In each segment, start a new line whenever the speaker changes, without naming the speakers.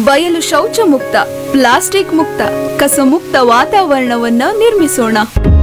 ಬಯಲು ಶೌಚ ಮುಕ್ತ ಪ್ಲಾಸ್ಟಿಕ್ ಮುಕ್ತ ಕಸ ಮುಕ್ತ ವಾತಾವರಣವನ್ನ ನಿರ್ಮಿಸೋಣ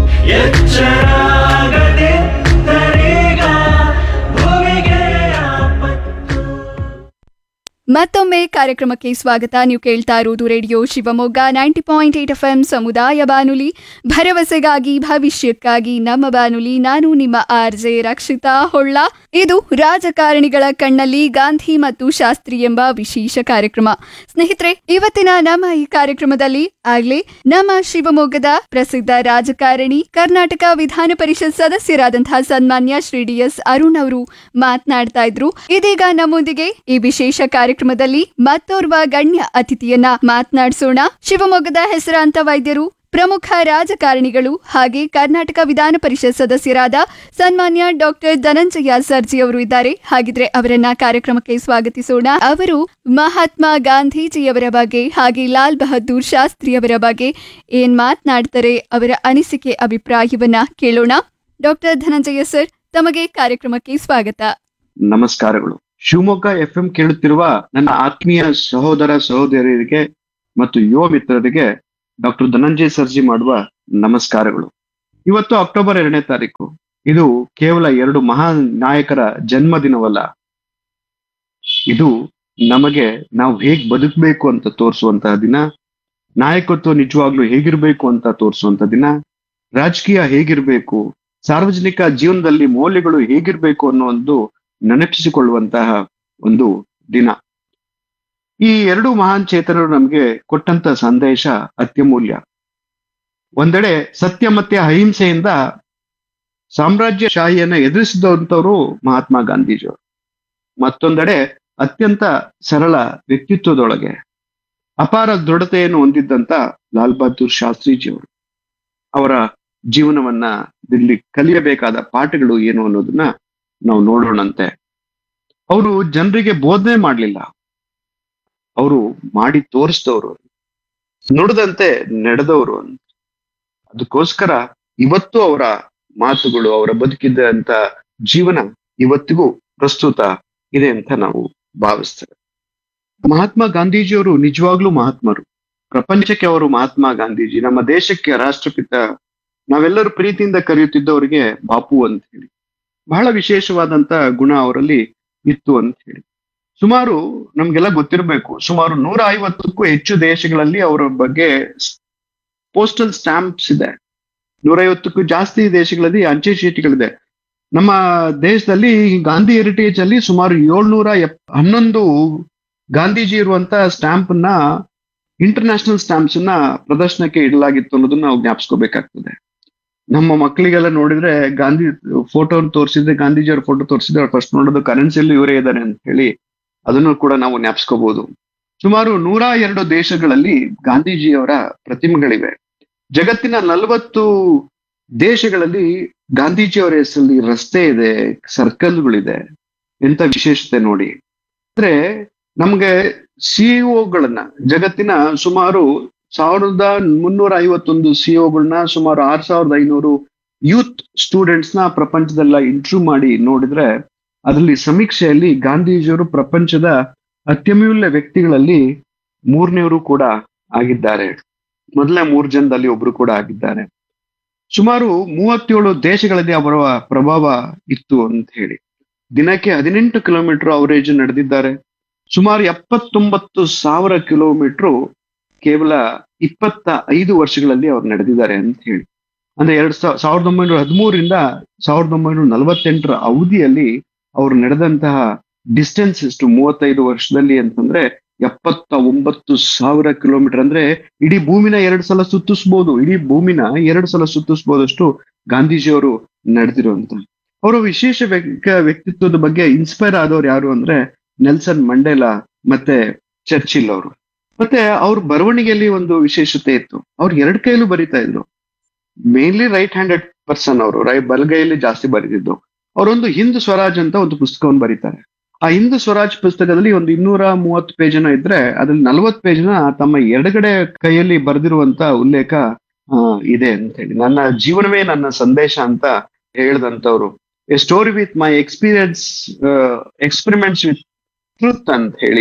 ಎಚ್ಚರಾಗದಿದ್ದರೀಗ ಭೂಮಿಗೆ ಆಪತ್ತು
ಮತ್ತೊಮ್ಮೆ ಕಾರ್ಯಕ್ರಮಕ್ಕೆ ಸ್ವಾಗತ ನೀವು ಕೇಳ್ತಾ ಇರುವುದು radio Shivamogga ninety point eight F M ಸಮುದಾಯ ಬಾನುಲಿ ಭರವಸೆಗಾಗಿ ಭವಿಷ್ಯಕ್ಕಾಗಿ ನಮ್ಮ ಬಾನುಲಿ ನಾನು ನಿಮ್ಮ ಆರ್ ಜೆ ರಕ್ಷಿತಾ ಹೊಳ್ಳ ಇದು ರಾಜಕಾರಣಿಗಳ ಕಣ್ಣಲ್ಲಿ ಗಾಂಧಿ ಮತ್ತು ಶಾಸ್ತ್ರಿ ಎಂಬ ವಿಶೇಷ ಕಾರ್ಯಕ್ರಮ ಸ್ನೇಹಿತರೆ ಇವತ್ತಿನ ನಮ್ಮ ಈ ಕಾರ್ಯಕ್ರಮದಲ್ಲಿ ಆಗ್ಲೇ ನಮ್ಮ ಶಿವಮೊಗ್ಗದ ಪ್ರಸಿದ್ಧ ರಾಜಕಾರಣಿ ಕರ್ನಾಟಕ ವಿಧಾನ ಪರಿಷತ್ ಸದಸ್ಯರಾದಂತಹ ಸನ್ಮಾನ್ಯ ಶ್ರೀ ಡಿ ಎಸ್ ಅರುಣ್ ಅವರು ಮಾತನಾಡ್ತಾ ಇದ್ರು ಇದೀಗ ನಮ್ಮೊಂದಿಗೆ ಈ ವಿಶೇಷ ಕಾರ್ಯಕ್ರಮದಲ್ಲಿ ಮತ್ತೋರ್ವ ಗಣ್ಯ ಅತಿಥಿಯನ್ನ ಮಾತನಾಡಿಸೋಣ ಶಿವಮೊಗ್ಗದ ಹೆಸರಾಂತ ವೈದ್ಯರು ಪ್ರಮುಖ ರಾಜಕಾರಣಿಗಳು ಹಾಗೆ ಕರ್ನಾಟಕ ವಿಧಾನ ಪರಿಷತ್ ಸದಸ್ಯರಾದ ಸನ್ಮಾನ್ಯ ಡಾಕ್ಟರ್ ಧನಂಜಯ ಸರ್ಜಿ ಅವರು ಇದ್ದಾರೆ ಹಾಗಿದ್ರೆ ಅವರನ್ನ ಕಾರ್ಯಕ್ರಮಕ್ಕೆ ಸ್ವಾಗತಿಸೋಣ ಅವರು ಮಹಾತ್ಮ ಗಾಂಧೀಜಿಯವರ ಬಗ್ಗೆ ಹಾಗೆ ಲಾಲ್ ಬಹದ್ದೂರ್ ಶಾಸ್ತ್ರಿಯವರ ಬಗ್ಗೆ ಏನ್ ಮಾತನಾಡ್ತಾರೆ ಅವರ ಅನಿಸಿಕೆ ಅಭಿಪ್ರಾಯವನ್ನ ಕೇಳೋಣ ಡಾಕ್ಟರ್ ಧನಂಜಯ ಸರ್ ತಮಗೆ ಕಾರ್ಯಕ್ರಮಕ್ಕೆ ಸ್ವಾಗತ
ನಮಸ್ಕಾರಗಳು ಶಿವಮೊಗ್ಗ ಎಫ್ ಎಂ ಕೇಳುತ್ತಿರುವ ನನ್ನ ಆತ್ಮೀಯ ಸಹೋದರ ಸಹೋದರಿಯರಿಗೆ ಮತ್ತು ಯುವ ಮಿತ್ರರಿಗೆ ಡಾಕ್ಟರ್ ಧನಂಜಯ ಸರ್ಜಿ ಮಾಡುವ ನಮಸ್ಕಾರಗಳು ಇವತ್ತು ಅಕ್ಟೋಬರ್ ಎರಡನೇ ತಾರೀಕು ಇದು ಕೇವಲ ಎರಡು ಮಹಾನ್ ನಾಯಕರ ಜನ್ಮದಿನವಲ್ಲ ಇದು ನಮಗೆ ನಾವು ಹೇಗ್ ಬದುಕಬೇಕು ಅಂತ ತೋರಿಸುವಂತಹ ದಿನ ನಾಯಕತ್ವ ನಿಜವಾಗ್ಲೂ ಹೇಗಿರ್ಬೇಕು ಅಂತ ತೋರಿಸುವಂತ ದಿನ ರಾಜಕೀಯ ಹೇಗಿರ್ಬೇಕು ಸಾರ್ವಜನಿಕ ಜೀವನದಲ್ಲಿ ಮೌಲ್ಯಗಳು ಹೇಗಿರ್ಬೇಕು ಅನ್ನೋ ಒಂದು ನೆನಪಿಸಿಕೊಳ್ಳುವಂತಹ ಒಂದು ದಿನ ಈ ಎರಡು ಮಹಾನ್ ಚೇತನರು ನಮಗೆ ಕೊಟ್ಟಂತ ಸಂದೇಶ ಅತ್ಯಮೂಲ್ಯ ಒಂದೆಡೆ ಸತ್ಯ ಮತ್ತೆ ಅಹಿಂಸೆಯಿಂದ ಸಾಮ್ರಾಜ್ಯಶಾಹಿಯನ್ನ ಎದುರಿಸಿದಂಥವ್ರು ಮಹಾತ್ಮ ಗಾಂಧೀಜಿಯವರು ಮತ್ತೊಂದೆಡೆ ಅತ್ಯಂತ ಸರಳ ವ್ಯಕ್ತಿತ್ವದೊಳಗೆ ಅಪಾರ ದೃಢತೆಯನ್ನು ಹೊಂದಿದ್ದಂತ ಲಾಲ್ ಬಹದ್ದೂರ್ ಶಾಸ್ತ್ರೀಜಿಯವರು ಅವರ ಜೀವನವನ್ನ ಇಲ್ಲಿ ಕಲಿಯಬೇಕಾದ ಪಾಠಗಳು ಏನು ಅನ್ನೋದನ್ನ ನಾವು ನೋಡೋಣಂತೆ ಅವರು ಜನರಿಗೆ ಬೋಧನೆ ಮಾಡ್ಲಿಲ್ಲ ಅವರು ಮಾಡಿ ತೋರಿಸಿದವರು ನುಡಿದಂತೆ ನಡೆದವರು ಅಂತ ಅದಕ್ಕೋಸ್ಕರ ಇವತ್ತು ಅವರ ಮಾತುಗಳು ಅವರ ಬದುಕಿದ್ದಂತ ಜೀವನ ಇವತ್ತಿಗೂ ಪ್ರಸ್ತುತ ಇದೆ ಅಂತ ನಾವು ಭಾವಿಸ್ತೇವೆ ಮಹಾತ್ಮ ಗಾಂಧೀಜಿಯವರು ನಿಜವಾಗ್ಲೂ ಮಹಾತ್ಮರು ಪ್ರಪಂಚಕ್ಕೆ ಅವರು ಮಹಾತ್ಮ ಗಾಂಧೀಜಿ ನಮ್ಮ ದೇಶಕ್ಕೆ ರಾಷ್ಟ್ರಪಿತ ನಾವೆಲ್ಲರೂ ಪ್ರೀತಿಯಿಂದ ಕರೆಯುತ್ತಿದ್ದವರಿಗೆ ಬಾಪು ಅಂತ ಹೇಳಿ ಬಹಳ ವಿಶೇಷವಾದಂತ ಗುಣ ಅವರಲ್ಲಿ ಇತ್ತು ಅಂತ ಹೇಳಿ ಸುಮಾರು ನಮ್ಗೆಲ್ಲ ಗೊತ್ತಿರಬೇಕು ಸುಮಾರು ನೂರ ಐವತ್ತಕ್ಕೂ ಹೆಚ್ಚು ದೇಶಗಳಲ್ಲಿ ಅವರ ಬಗ್ಗೆ ಪೋಸ್ಟಲ್ ಸ್ಟಾಂಪ್ಸ್ ಇದೆ ನೂರೈವತ್ತಕ್ಕೂ ಜಾಸ್ತಿ ದೇಶಗಳಲ್ಲಿ ಅಂಚೆ ಚೀಟಿಗಳಿದೆ ನಮ್ಮ ದೇಶದಲ್ಲಿ ಗಾಂಧಿ ಹೆರಿಟೇಜ್ ಅಲ್ಲಿ ಸುಮಾರು ಏಳ್ನೂರ ಎಪ್ ಹನ್ನೊಂದು ಗಾಂಧೀಜಿ ಇರುವಂತ ಸ್ಟಾಂಪ್ ನ ಇಂಟರ್ನ್ಯಾಷನಲ್ ಸ್ಟಾಂಪ್ಸ್ ನ ಪ್ರದರ್ಶನಕ್ಕೆ ಇಡಲಾಗಿತ್ತು ಅನ್ನೋದನ್ನ ನಾವು ಜ್ಞಾಪಿಸ್ಕೋಬೇಕಾಗ್ತದೆ ನಮ್ಮ ಮಕ್ಕಳಿಗೆಲ್ಲ ನೋಡಿದ್ರೆ ಗಾಂಧಿ ಫೋಟೋ ತೋರಿಸಿದ್ರೆ ಗಾಂಧೀಜಿಯವ್ರ ಫೋಟೋ ತೋರಿಸಿದ್ರೆ ಅವ್ರು ಫಸ್ಟ್ ನೋಡೋದು ಕರೆನ್ಸಿಯಲ್ಲಿ ಇವರೇ ಇದ್ದಾರೆ ಅಂತ ಹೇಳಿ ಅದನ್ನು ಕೂಡ ನಾವು ಜ್ಞಾಪಿಸ್ಕೋಬಹುದು ಸುಮಾರು ನೂರ ಎರಡು ದೇಶಗಳಲ್ಲಿ ಗಾಂಧೀಜಿಯವರ ಪ್ರತಿಮೆಗಳಿವೆ ಜಗತ್ತಿನ ನಲವತ್ತು ದೇಶಗಳಲ್ಲಿ ಗಾಂಧೀಜಿಯವರ ಹೆಸರಲ್ಲಿ ರಸ್ತೆ ಇದೆ ಸರ್ಕಲ್ಗಳಿದೆ ಎಂತ ವಿಶೇಷತೆ ನೋಡಿ ಅಂದ್ರೆ ನಮ್ಗೆ ಸಿಇಒಗಳನ್ನ ಜಗತ್ತಿನ ಸುಮಾರು ಸಾವಿರದ ಮುನ್ನೂರ ಐವತ್ತೊಂದು ಸಿಇಒಗಳನ್ನ ಸುಮಾರು ಆರ್ ಸಾವಿರದ ಐನೂರು ಯೂತ್ ಸ್ಟೂಡೆಂಟ್ಸ್ ನ ಪ್ರಪಂಚದಲ್ಲ ಇಂಟರ್ವ್ಯೂ ಮಾಡಿ ನೋಡಿದ್ರೆ ಅದರಲ್ಲಿ ಸಮೀಕ್ಷೆಯಲ್ಲಿ ಗಾಂಧೀಜಿಯವರು ಪ್ರಪಂಚದ ಅತ್ಯಮೂಲ್ಯ ವ್ಯಕ್ತಿಗಳಲ್ಲಿ ಮೂರನೇವರು ಕೂಡ ಆಗಿದ್ದಾರೆ ಮೊದಲನೇ ಮೂರು ಜನದಲ್ಲಿ ಒಬ್ರು ಕೂಡ ಆಗಿದ್ದಾರೆ ಸುಮಾರು ಮೂವತ್ತೇಳು ದೇಶಗಳಲ್ಲಿ ಅವರ ಪ್ರಭಾವ ಇತ್ತು ಅಂತ ಹೇಳಿ ದಿನಕ್ಕೆ ಹದಿನೆಂಟು ಕಿಲೋಮೀಟರ್ ಅವರೇಜ್ ನಡೆದಿದ್ದಾರೆ ಸುಮಾರು ಎಪ್ಪತ್ತೊಂಬತ್ತು ಸಾವಿರ ಕಿಲೋಮೀಟರ್ ಕೇವಲ ಇಪ್ಪತ್ತ ಐದು ವರ್ಷಗಳಲ್ಲಿ ಅವ್ರು ನಡೆದಿದ್ದಾರೆ ಅಂತ ಹೇಳಿ ಅಂದ್ರೆ ಎರಡ್ ಸಾವಿರ ಸಾವಿರದ ಒಂಬೈನೂರ ಹದಿಮೂರರಿಂದ ಸಾವಿರದ ಒಂಬೈನೂರ ನಲವತ್ತೆಂಟರ ಅವಧಿಯಲ್ಲಿ ಅವರು ನಡೆದಂತಹ ಡಿಸ್ಟೆನ್ಸ್ ಎಷ್ಟು ಮೂವತ್ತೈದು ವರ್ಷದಲ್ಲಿ ಅಂತಂದ್ರೆ ಎಪ್ಪತ್ತ ಒಂಬತ್ತು ಸಾವಿರ ಕಿಲೋಮೀಟರ್ ಅಂದ್ರೆ ಇಡೀ ಭೂಮಿನ ಎರಡು ಸಲ ಸುತ್ತಿಸ್ಬೋದು ಇಡೀ ಭೂಮಿನ ಎರಡು ಸಲ ಸುತ್ತಿಸ್ಬೋದಷ್ಟು ಗಾಂಧೀಜಿಯವರು ನಡೆದಿರುವಂತ ಅವರ ವಿಶೇಷ ವ್ಯಕ್ತಿ- ವ್ಯಕ್ತಿತ್ವದ ಬಗ್ಗೆ ಇನ್ಸ್ಪೈರ್ ಆದವ್ರು ಯಾರು ಅಂದ್ರೆ ನೆಲ್ಸನ್ ಮಂಡೇಲಾ ಮತ್ತೆ ಚರ್ಚಿಲ್ ಅವರು ಮತ್ತೆ ಅವ್ರ ಬರವಣಿಗೆಯಲ್ಲಿ ಒಂದು ವಿಶೇಷತೆ ಇತ್ತು ಅವ್ರು ಎರಡ್ ಕೈಯಲ್ಲೂ ಬರಿತಾ ಇದ್ರು ಮೇನ್ಲಿ ರೈಟ್ ಹ್ಯಾಂಡೆಡ್ ಪರ್ಸನ್ ಅವರು ರೈ ಬಲಗೈಯಲ್ಲಿ ಜಾಸ್ತಿ ಬರೆದಿದ್ದು ಅವರೊಂದು ಹಿಂದೂ ಸ್ವರಾಜ್ ಅಂತ ಒಂದು ಪುಸ್ತಕವನ್ನು ಬರೀತಾರೆ ಆ ಹಿಂದೂ ಸ್ವರಾಜ್ ಪುಸ್ತಕದಲ್ಲಿ ಒಂದು ಇನ್ನೂರ ಮೂವತ್ತು ಪೇಜನ ಇದ್ರೆ ಅದ್ರಲ್ಲಿ ನಲವತ್ತು ಪೇಜ್ನ ತಮ್ಮ ಎಡಗಡೆ ಕೈಯಲ್ಲಿ ಬರೆದಿರುವಂತ ಉಲ್ಲೇಖ ಆ, ಇದೆ ಅಂತ ಹೇಳಿ ನನ್ನ ಜೀವನವೇ ನನ್ನ ಸಂದೇಶ ಅಂತ ಹೇಳ್ದಂತವ್ರು a story with my experience experiments with truth ಅಂತ ಹೇಳಿ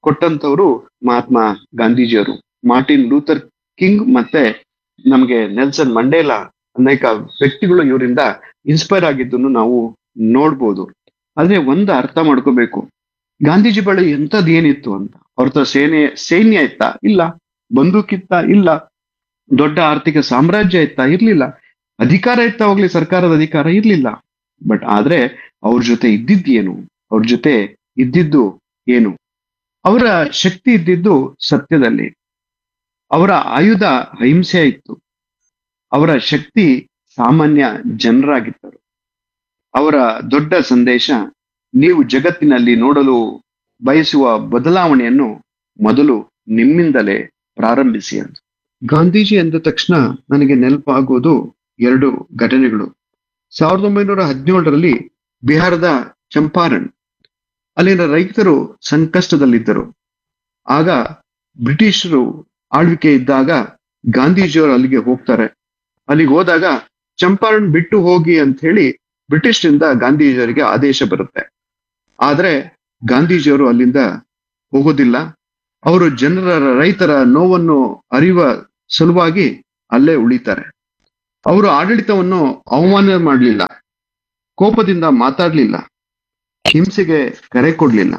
ಕೊಟ್ಟಂತವ್ರು ಮಹಾತ್ಮ ಗಾಂಧೀಜಿಯವರು ಮಾರ್ಟಿನ್ ಲೂಥರ್ ಕಿಂಗ್ ಮತ್ತೆ ನಮಗೆ ನೆಲ್ಸನ್ ಮಂಡೇಲಾ ಅನೇಕ ವ್ಯಕ್ತಿಗಳು ಇವರಿಂದ ಇನ್ಸ್ಪೈರ್ ಆಗಿದ್ದನ್ನು ನಾವು ನೋಡ್ಬೋದು ಆದ್ರೆ ಒಂದು ಅರ್ಥ ಮಾಡ್ಕೋಬೇಕು ಗಾಂಧೀಜಿ ಬಳಿ ಎಂಥದ್ದು ಏನಿತ್ತು ಅಂತ ಅವ್ರ ಹತ್ರ ಸೇನೆ ಸೈನ್ಯ ಇತ್ತ ಇಲ್ಲ ಬಂದೂಕಿತ್ತ ಇಲ್ಲ ದೊಡ್ಡ ಆರ್ಥಿಕ ಸಾಮ್ರಾಜ್ಯ ಇತ್ತ ಇರ್ಲಿಲ್ಲ ಅಧಿಕಾರ ಇತ್ತ ಹೋಗ್ಲಿ ಸರ್ಕಾರದ ಅಧಿಕಾರ ಇರ್ಲಿಲ್ಲ ಬಟ್ ಆದ್ರೆ ಅವ್ರ ಜೊತೆ ಇದ್ದಿದ್ದೇನು ಅವ್ರ ಜೊತೆ ಇದ್ದಿದ್ದು ಏನು ಅವರ ಶಕ್ತಿ ಇದ್ದಿದ್ದು ಸತ್ಯದಲ್ಲಿ ಅವರ ಆಯುಧ ಅಹಿಂಸೆ ಇತ್ತು ಅವರ ಶಕ್ತಿ ಸಾಮಾನ್ಯ ಜನರಾಗಿದ್ದರು ಅವರ ದೊಡ್ಡ ಸಂದೇಶ ನೀವು ಜಗತ್ತಿನಲ್ಲಿ ನೋಡಲು ಬಯಸುವ ಬದಲಾವಣೆಯನ್ನು ಮೊದಲು ನಿಮ್ಮಿಂದಲೇ ಪ್ರಾರಂಭಿಸಿ ಅಂತ ಗಾಂಧೀಜಿ ಎಂದ ತಕ್ಷಣ ನನಗೆ ನೆನಪಾಗೋದು ಎರಡು ಘಟನೆಗಳು ಸಾವಿರದ ಒಂಬೈನೂರ ಹದಿನೇಳರಲ್ಲಿ ಬಿಹಾರದ ಚಂಪಾರಣ್ ಅಲ್ಲಿನ ರೈತರು ಸಂಕಷ್ಟದಲ್ಲಿದ್ದರು ಆಗ ಬ್ರಿಟಿಷರು ಆಳ್ವಿಕೆ ಇದ್ದಾಗ ಗಾಂಧೀಜಿಯವರು ಅಲ್ಲಿಗೆ ಹೋಗ್ತಾರೆ ಅಲ್ಲಿಗೆ ಹೋದಾಗ ಚಂಪಾರಣ್ ಬಿಟ್ಟು ಹೋಗಿ ಅಂತ ಹೇಳಿ ಬ್ರಿಟಿಷ್ರಿಂದ ಗಾಂಧೀಜಿಯವರಿಗೆ ಆದೇಶ ಬರುತ್ತೆ ಆದ್ರೆ ಗಾಂಧೀಜಿಯವರು ಅಲ್ಲಿಂದ ಹೋಗೋದಿಲ್ಲ ಅವರು ಜನರ ರೈತರ ನೋವನ್ನು ಅರಿವ ಸಲುವಾಗಿ ಅಲ್ಲೇ ಉಳಿತಾರೆ ಅವರು ಆಡಳಿತವನ್ನು ಅವಮಾನ ಮಾಡಲಿಲ್ಲ ಕೋಪದಿಂದ ಮಾತಾಡ್ಲಿಲ್ಲ ಹಿಂಸೆಗೆ ಕರೆ ಕೊಡ್ಲಿಲ್ಲ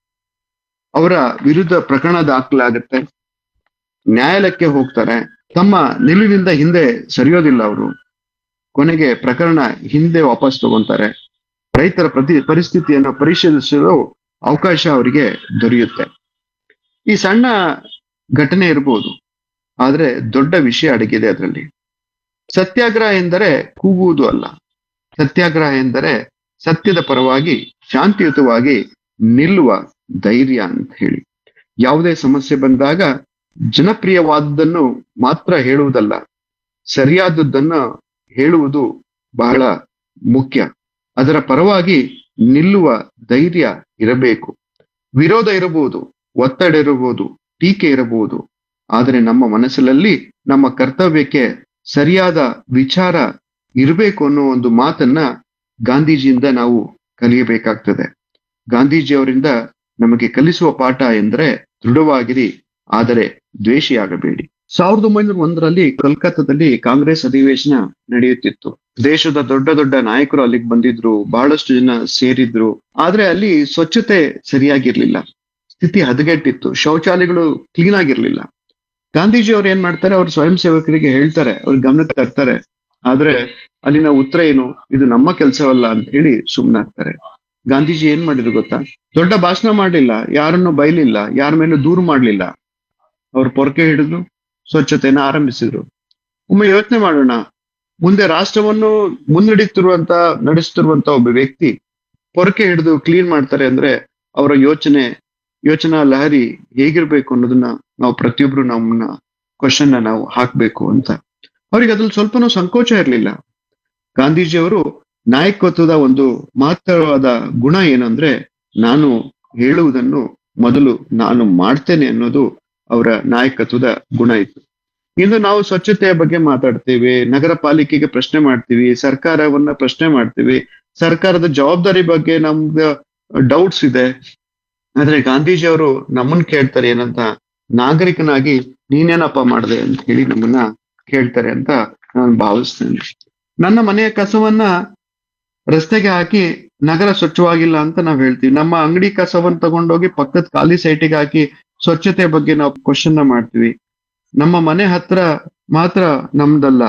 ಅವರ ವಿರುದ್ಧ ಪ್ರಕರಣ ದಾಖಲಾಗುತ್ತೆ ನ್ಯಾಯಾಲಯಕ್ಕೆ ಹೋಗ್ತಾರೆ ತಮ್ಮ ನಿಲುವಿನಿಂದ ಹಿಂದೆ ಸರಿಯೋದಿಲ್ಲ ಅವರು ಕೊನೆಗೆ ಪ್ರಕರಣ ಹಿಂದೆ ವಾಪಸ್ ತಗೊಂತಾರೆ ರೈತರ ಪ್ರತಿ ಪರಿಸ್ಥಿತಿಯನ್ನು ಪರಿಶೀಲಿಸಲು ಅವಕಾಶ ಅವರಿಗೆ ದೊರೆಯುತ್ತೆ ಈ ಸಣ್ಣ ಘಟನೆ ಇರ್ಬೋದು ಆದ್ರೆ ದೊಡ್ಡ ವಿಷಯ ಅಡಗಿದೆ ಅದರಲ್ಲಿ ಸತ್ಯಾಗ್ರಹ ಎಂದರೆ ಕೂಗುವುದು ಅಲ್ಲ ಸತ್ಯಾಗ್ರಹ ಎಂದರೆ ಸತ್ಯದ ಪರವಾಗಿ ಶಾಂತಿಯುತವಾಗಿ ನಿಲ್ಲುವ ಧೈರ್ಯ ಅಂತ ಹೇಳಿ ಯಾವುದೇ ಸಮಸ್ಯೆ ಬಂದಾಗ ಜನಪ್ರಿಯವಾದದ್ದನ್ನು ಮಾತ್ರ ಹೇಳುವುದಲ್ಲ ಸರಿಯಾದದ್ದನ್ನ ಹೇಳುವುದು ಬಹಳ ಮುಖ್ಯ ಅದರ ಪರವಾಗಿ ನಿಲ್ಲುವ ಧೈರ್ಯ ಇರಬೇಕು ವಿರೋಧ ಇರಬಹುದು ಒತ್ತಡ ಇರಬಹುದು ಟೀಕೆ ಇರಬಹುದು ಆದರೆ ನಮ್ಮ ಮನಸ್ಸಿನಲ್ಲಿ ನಮ್ಮ ಕರ್ತವ್ಯಕ್ಕೆ ಸರಿಯಾದ ವಿಚಾರ ಇರಬೇಕು ಅನ್ನೋ ಒಂದು ಮಾತನ್ನ ಗಾಂಧೀಜಿಯಿಂದ ನಾವು ಕಲಿಯಬೇಕಾಗ್ತದೆ ಗಾಂಧೀಜಿಯವರಿಂದ ನಮಗೆ ಕಲಿಸುವ ಪಾಠ ಎಂದ್ರೆ ದೃಢವಾಗಿರಿ ಆದರೆ ದ್ವೇಷಿಯಾಗಬೇಡಿ ಸಾವಿರದ ಒಂಬೈನೂರ ಒಂದರಲ್ಲಿ ಕೋಲ್ಕತ್ತಾದಲ್ಲಿ ಕಾಂಗ್ರೆಸ್ ಅಧಿವೇಶನ ನಡೆಯುತ್ತಿತ್ತು ದೇಶದ ದೊಡ್ಡ ದೊಡ್ಡ ನಾಯಕರು ಅಲ್ಲಿಗೆ ಬಂದಿದ್ರು ಬಹಳಷ್ಟು ಜನ ಸೇರಿದ್ರು ಆದ್ರೆ ಅಲ್ಲಿ ಸ್ವಚ್ಛತೆ ಸರಿಯಾಗಿರ್ಲಿಲ್ಲ ಸ್ಥಿತಿ ಹದಗೆಟ್ಟಿತ್ತು ಶೌಚಾಲಯಗಳು ಕ್ಲೀನ್ ಆಗಿರ್ಲಿಲ್ಲ ಗಾಂಧೀಜಿ ಅವ್ರು ಏನ್ ಮಾಡ್ತಾರೆ ಅವ್ರ ಸ್ವಯಂ ಸೇವಕರಿಗೆ ಹೇಳ್ತಾರೆ ಅವ್ರ ಗಮನಕ್ಕೆ ತರ್ತಾರೆ ಆದ್ರೆ ಅಲ್ಲಿನ ಉತ್ತರ ಏನು ಇದು ನಮ್ಮ ಕೆಲಸವಲ್ಲ ಅಂತ ಹೇಳಿ ಸುಮ್ಮನಾಗ್ತಾರೆ ಗಾಂಧೀಜಿ ಏನ್ ಮಾಡಿದ್ರು ಗೊತ್ತಾ ದೊಡ್ಡ ಭಾಷಣ ಮಾಡ್ಲಿಲ್ಲ ಯಾರನ್ನು ಬೈಲಿಲ್ಲ ಯಾರ ಮೇಲೂ ದೂರು ಮಾಡ್ಲಿಲ್ಲ ಅವ್ರು ಪೊರಕೆ ಹಿಡಿದು ಸ್ವಚ್ಛತೆಯನ್ನ ಆರಂಭಿಸಿದ್ರು ಒಮ್ಮೆ ಯೋಚನೆ ಮಾಡೋಣ ಮುಂದೆ ರಾಷ್ಟ್ರವನ್ನು ಮುನ್ನಡೆಯುತ್ತಿರುವಂತ ನಡೆಸುತ್ತಿರುವಂತ ಒಬ್ಬ ವ್ಯಕ್ತಿ ಪೊರಕೆ ಹಿಡಿದು ಕ್ಲೀನ್ ಮಾಡ್ತಾರೆ ಅಂದ್ರೆ ಅವರ ಯೋಚನೆ ಯೋಚನಾ ಲಹರಿ ಹೇಗಿರ್ಬೇಕು ಅನ್ನೋದನ್ನ ನಾವು ಪ್ರತಿಯೊಬ್ರು ನಮ್ಮನ್ನ ಕ್ವಶನ್ ನಾವು ಹಾಕ್ಬೇಕು ಅಂತ ಅವ್ರಿಗೆ ಅದ್ರಲ್ಲಿ ಸ್ವಲ್ಪನೂ ಸಂಕೋಚ ಇರಲಿಲ್ಲ ಗಾಂಧೀಜಿಯವರು ನಾಯಕತ್ವದ ಒಂದು ಮಹತ್ತರವಾದ ಗುಣ ಏನಂದ್ರೆ ನಾನು ಹೇಳುವುದನ್ನು ಮೊದಲು ನಾನು ಮಾಡ್ತೇನೆ ಅನ್ನೋದು ಅವರ ನಾಯಕತ್ವದ ಗುಣ ಇತ್ತು ಇಂದು ನಾವು ಸ್ವಚ್ಛತೆಯ ಬಗ್ಗೆ ಮಾತಾಡ್ತೀವಿ ನಗರ ಪಾಲಿಕೆಗೆ ಪ್ರಶ್ನೆ ಮಾಡ್ತೀವಿ ಸರ್ಕಾರವನ್ನ ಪ್ರಶ್ನೆ ಮಾಡ್ತೀವಿ ಸರ್ಕಾರದ ಜವಾಬ್ದಾರಿ ಬಗ್ಗೆ ನಮ್ಗೆ ಡೌಟ್ಸ್ ಇದೆ ಆದ್ರೆ ಗಾಂಧೀಜಿ ಅವರು ನಮ್ಮನ್ನ ಕೇಳ್ತಾರೆ ಏನಂತ ನಾಗರಿಕನಾಗಿ ನೀನೇನಪ್ಪ ಮಾಡಿದೆ ಅಂತ ಹೇಳಿ ನಮ್ಮನ್ನ ಕೇಳ್ತಾರೆ ಅಂತ ನಾನು ಭಾವಿಸ್ತೇನೆ ನನ್ನ ಮನೆಯ ಕಸವನ್ನ ರಸ್ತೆಗೆ ಹಾಕಿ ನಗರ ಸ್ವಚ್ಛವಾಗಿಲ್ಲ ಅಂತ ನಾವ್ ಹೇಳ್ತೀವಿ ನಮ್ಮ ಅಂಗಡಿ ಕಸವನ್ನ ತಗೊಂಡೋಗಿ ಪಕ್ಕದ ಖಾಲಿ ಸೈಟಿಗೆ ಹಾಕಿ ಸ್ವಚ್ಛತೆ ಬಗ್ಗೆ ನಾವು ಕ್ವಶನ್ ಮಾಡ್ತೀವಿ ನಮ್ಮ ಮನೆ ಹತ್ರ ಮಾತ್ರ ನಮ್ದಲ್ಲ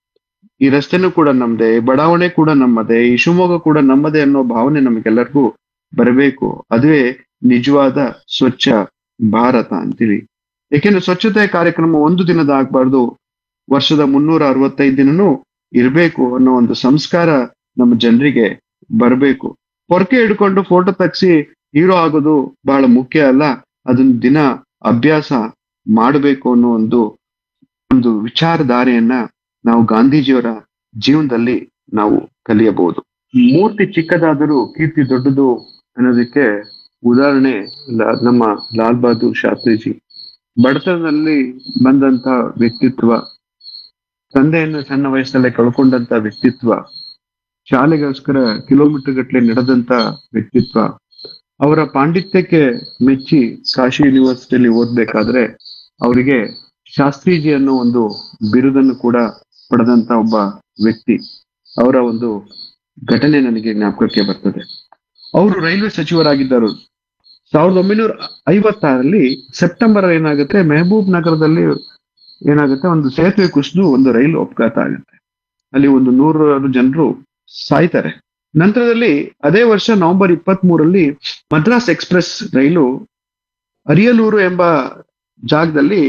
ಈ ರಸ್ತೆನೂ ಕೂಡ ನಮ್ದೇ ಈ ಬಡಾವಣೆ ಕೂಡ ನಮ್ಮದೇ ಈ ಶಿವಮೊಗ್ಗ ಕೂಡ ನಮ್ಮದೇ ಅನ್ನೋ ಭಾವನೆ ನಮಗೆಲ್ಲರಿಗೂ ಬರಬೇಕು ಅದುವೇ ನಿಜವಾದ ಸ್ವಚ್ಛ ಭಾರತ ಅಂತೀವಿ ಏಕೆಂದ್ರೆ ಸ್ವಚ್ಛತೆ ಕಾರ್ಯಕ್ರಮ ಒಂದು ದಿನದ ಆಗ್ಬಾರ್ದು ವರ್ಷದ ಮುನ್ನೂರ ಅರವತ್ತೈದು ದಿನನೂ ಇರಬೇಕು ಅನ್ನೋ ಒಂದು ಸಂಸ್ಕಾರ ನಮ್ಮ ಜನರಿಗೆ ಬರಬೇಕು ಪೊರಕೆ ಹಿಡ್ಕೊಂಡು ಫೋಟೋ ತೆಗ್ಸಿ ಹೀರೋ ಆಗೋದು ಬಹಳ ಮುಖ್ಯ ಅಲ್ಲ ಅದನ್ನ ದಿನ ಅಭ್ಯಾಸ ಮಾಡಬೇಕು ಅನ್ನೋ ಒಂದು ಒಂದು ವಿಚಾರಧಾರೆಯನ್ನ ನಾವು ಗಾಂಧೀಜಿಯವರ ಜೀವನದಲ್ಲಿ ನಾವು ಕಲಿಯಬಹುದು ಮೂರ್ತಿ ಚಿಕ್ಕದಾದರೂ ಕೀರ್ತಿ ದೊಡ್ಡದು ಅನ್ನೋದಕ್ಕೆ ಉದಾಹರಣೆ ಲ- ನಮ್ಮ ಲಾಲ್ ಬಹದ್ದೂರ್ ಶಾಸ್ತ್ರಿಜಿ ಬಡತನದಲ್ಲಿ ಬಂದಂತ ವ್ಯಕ್ತಿತ್ವ ತಂದೆಯನ್ನು ಸಣ್ಣ ವಯಸ್ಸಲ್ಲೇ ಕಳ್ಕೊಂಡಂತ ವ್ಯಕ್ತಿತ್ವ ಶಾಲೆಗೋಸ್ಕರ ಕಿಲೋಮೀಟರ್ ಗಟ್ಟಲೆ ನಡೆದಂತ ವ್ಯಕ್ತಿತ್ವ ಅವರ ಪಾಂಡಿತ್ಯಕ್ಕೆ ಮೆಚ್ಚಿ ಕಾಶಿ ಯೂನಿವರ್ಸಿಟಿಯಲ್ಲಿ ಓದ್ಬೇಕಾದ್ರೆ ಅವರಿಗೆ ಶಾಸ್ತ್ರೀಜಿ ಅನ್ನೋ ಒಂದು ಬಿರುದನ್ನು ಕೂಡ ಪಡೆದಂತ ಒಬ್ಬ ವ್ಯಕ್ತಿ ಅವರ ಒಂದು ಘಟನೆ ನನಗೆ ಜ್ಞಾಪಕಕ್ಕೆ ಬರ್ತದೆ ಅವರು ರೈಲ್ವೆ ಸಚಿವರಾಗಿದ್ದರು ಸಾವಿರದ ಒಂಬೈನೂರ ಐವತ್ತಾರಲ್ಲಿ ಸೆಪ್ಟೆಂಬರ್ ಏನಾಗುತ್ತೆ ಮೆಹಬೂಬ್ ನಗರದಲ್ಲಿ ಏನಾಗುತ್ತೆ ಒಂದು ಸೇತುವೆ ಕುಸಿದು ಒಂದು ರೈಲು ಅಪಘಾತ ಆಗುತ್ತೆ ಅಲ್ಲಿ ಒಂದು ನೂರಾರು ಜನರು ಸಾಯ್ತಾರೆ ನಂತರದಲ್ಲಿ ಅದೇ ವರ್ಷ ನವೆಂಬರ್ ಇಪ್ಪತ್ತ್ ಮೂರಲ್ಲಿ ಮದ್ರಾಸ್ ಎಕ್ಸ್ಪ್ರೆಸ್ ರೈಲು ಅರಿಯಲೂರು ಎಂಬ ಜಾಗದಲ್ಲಿ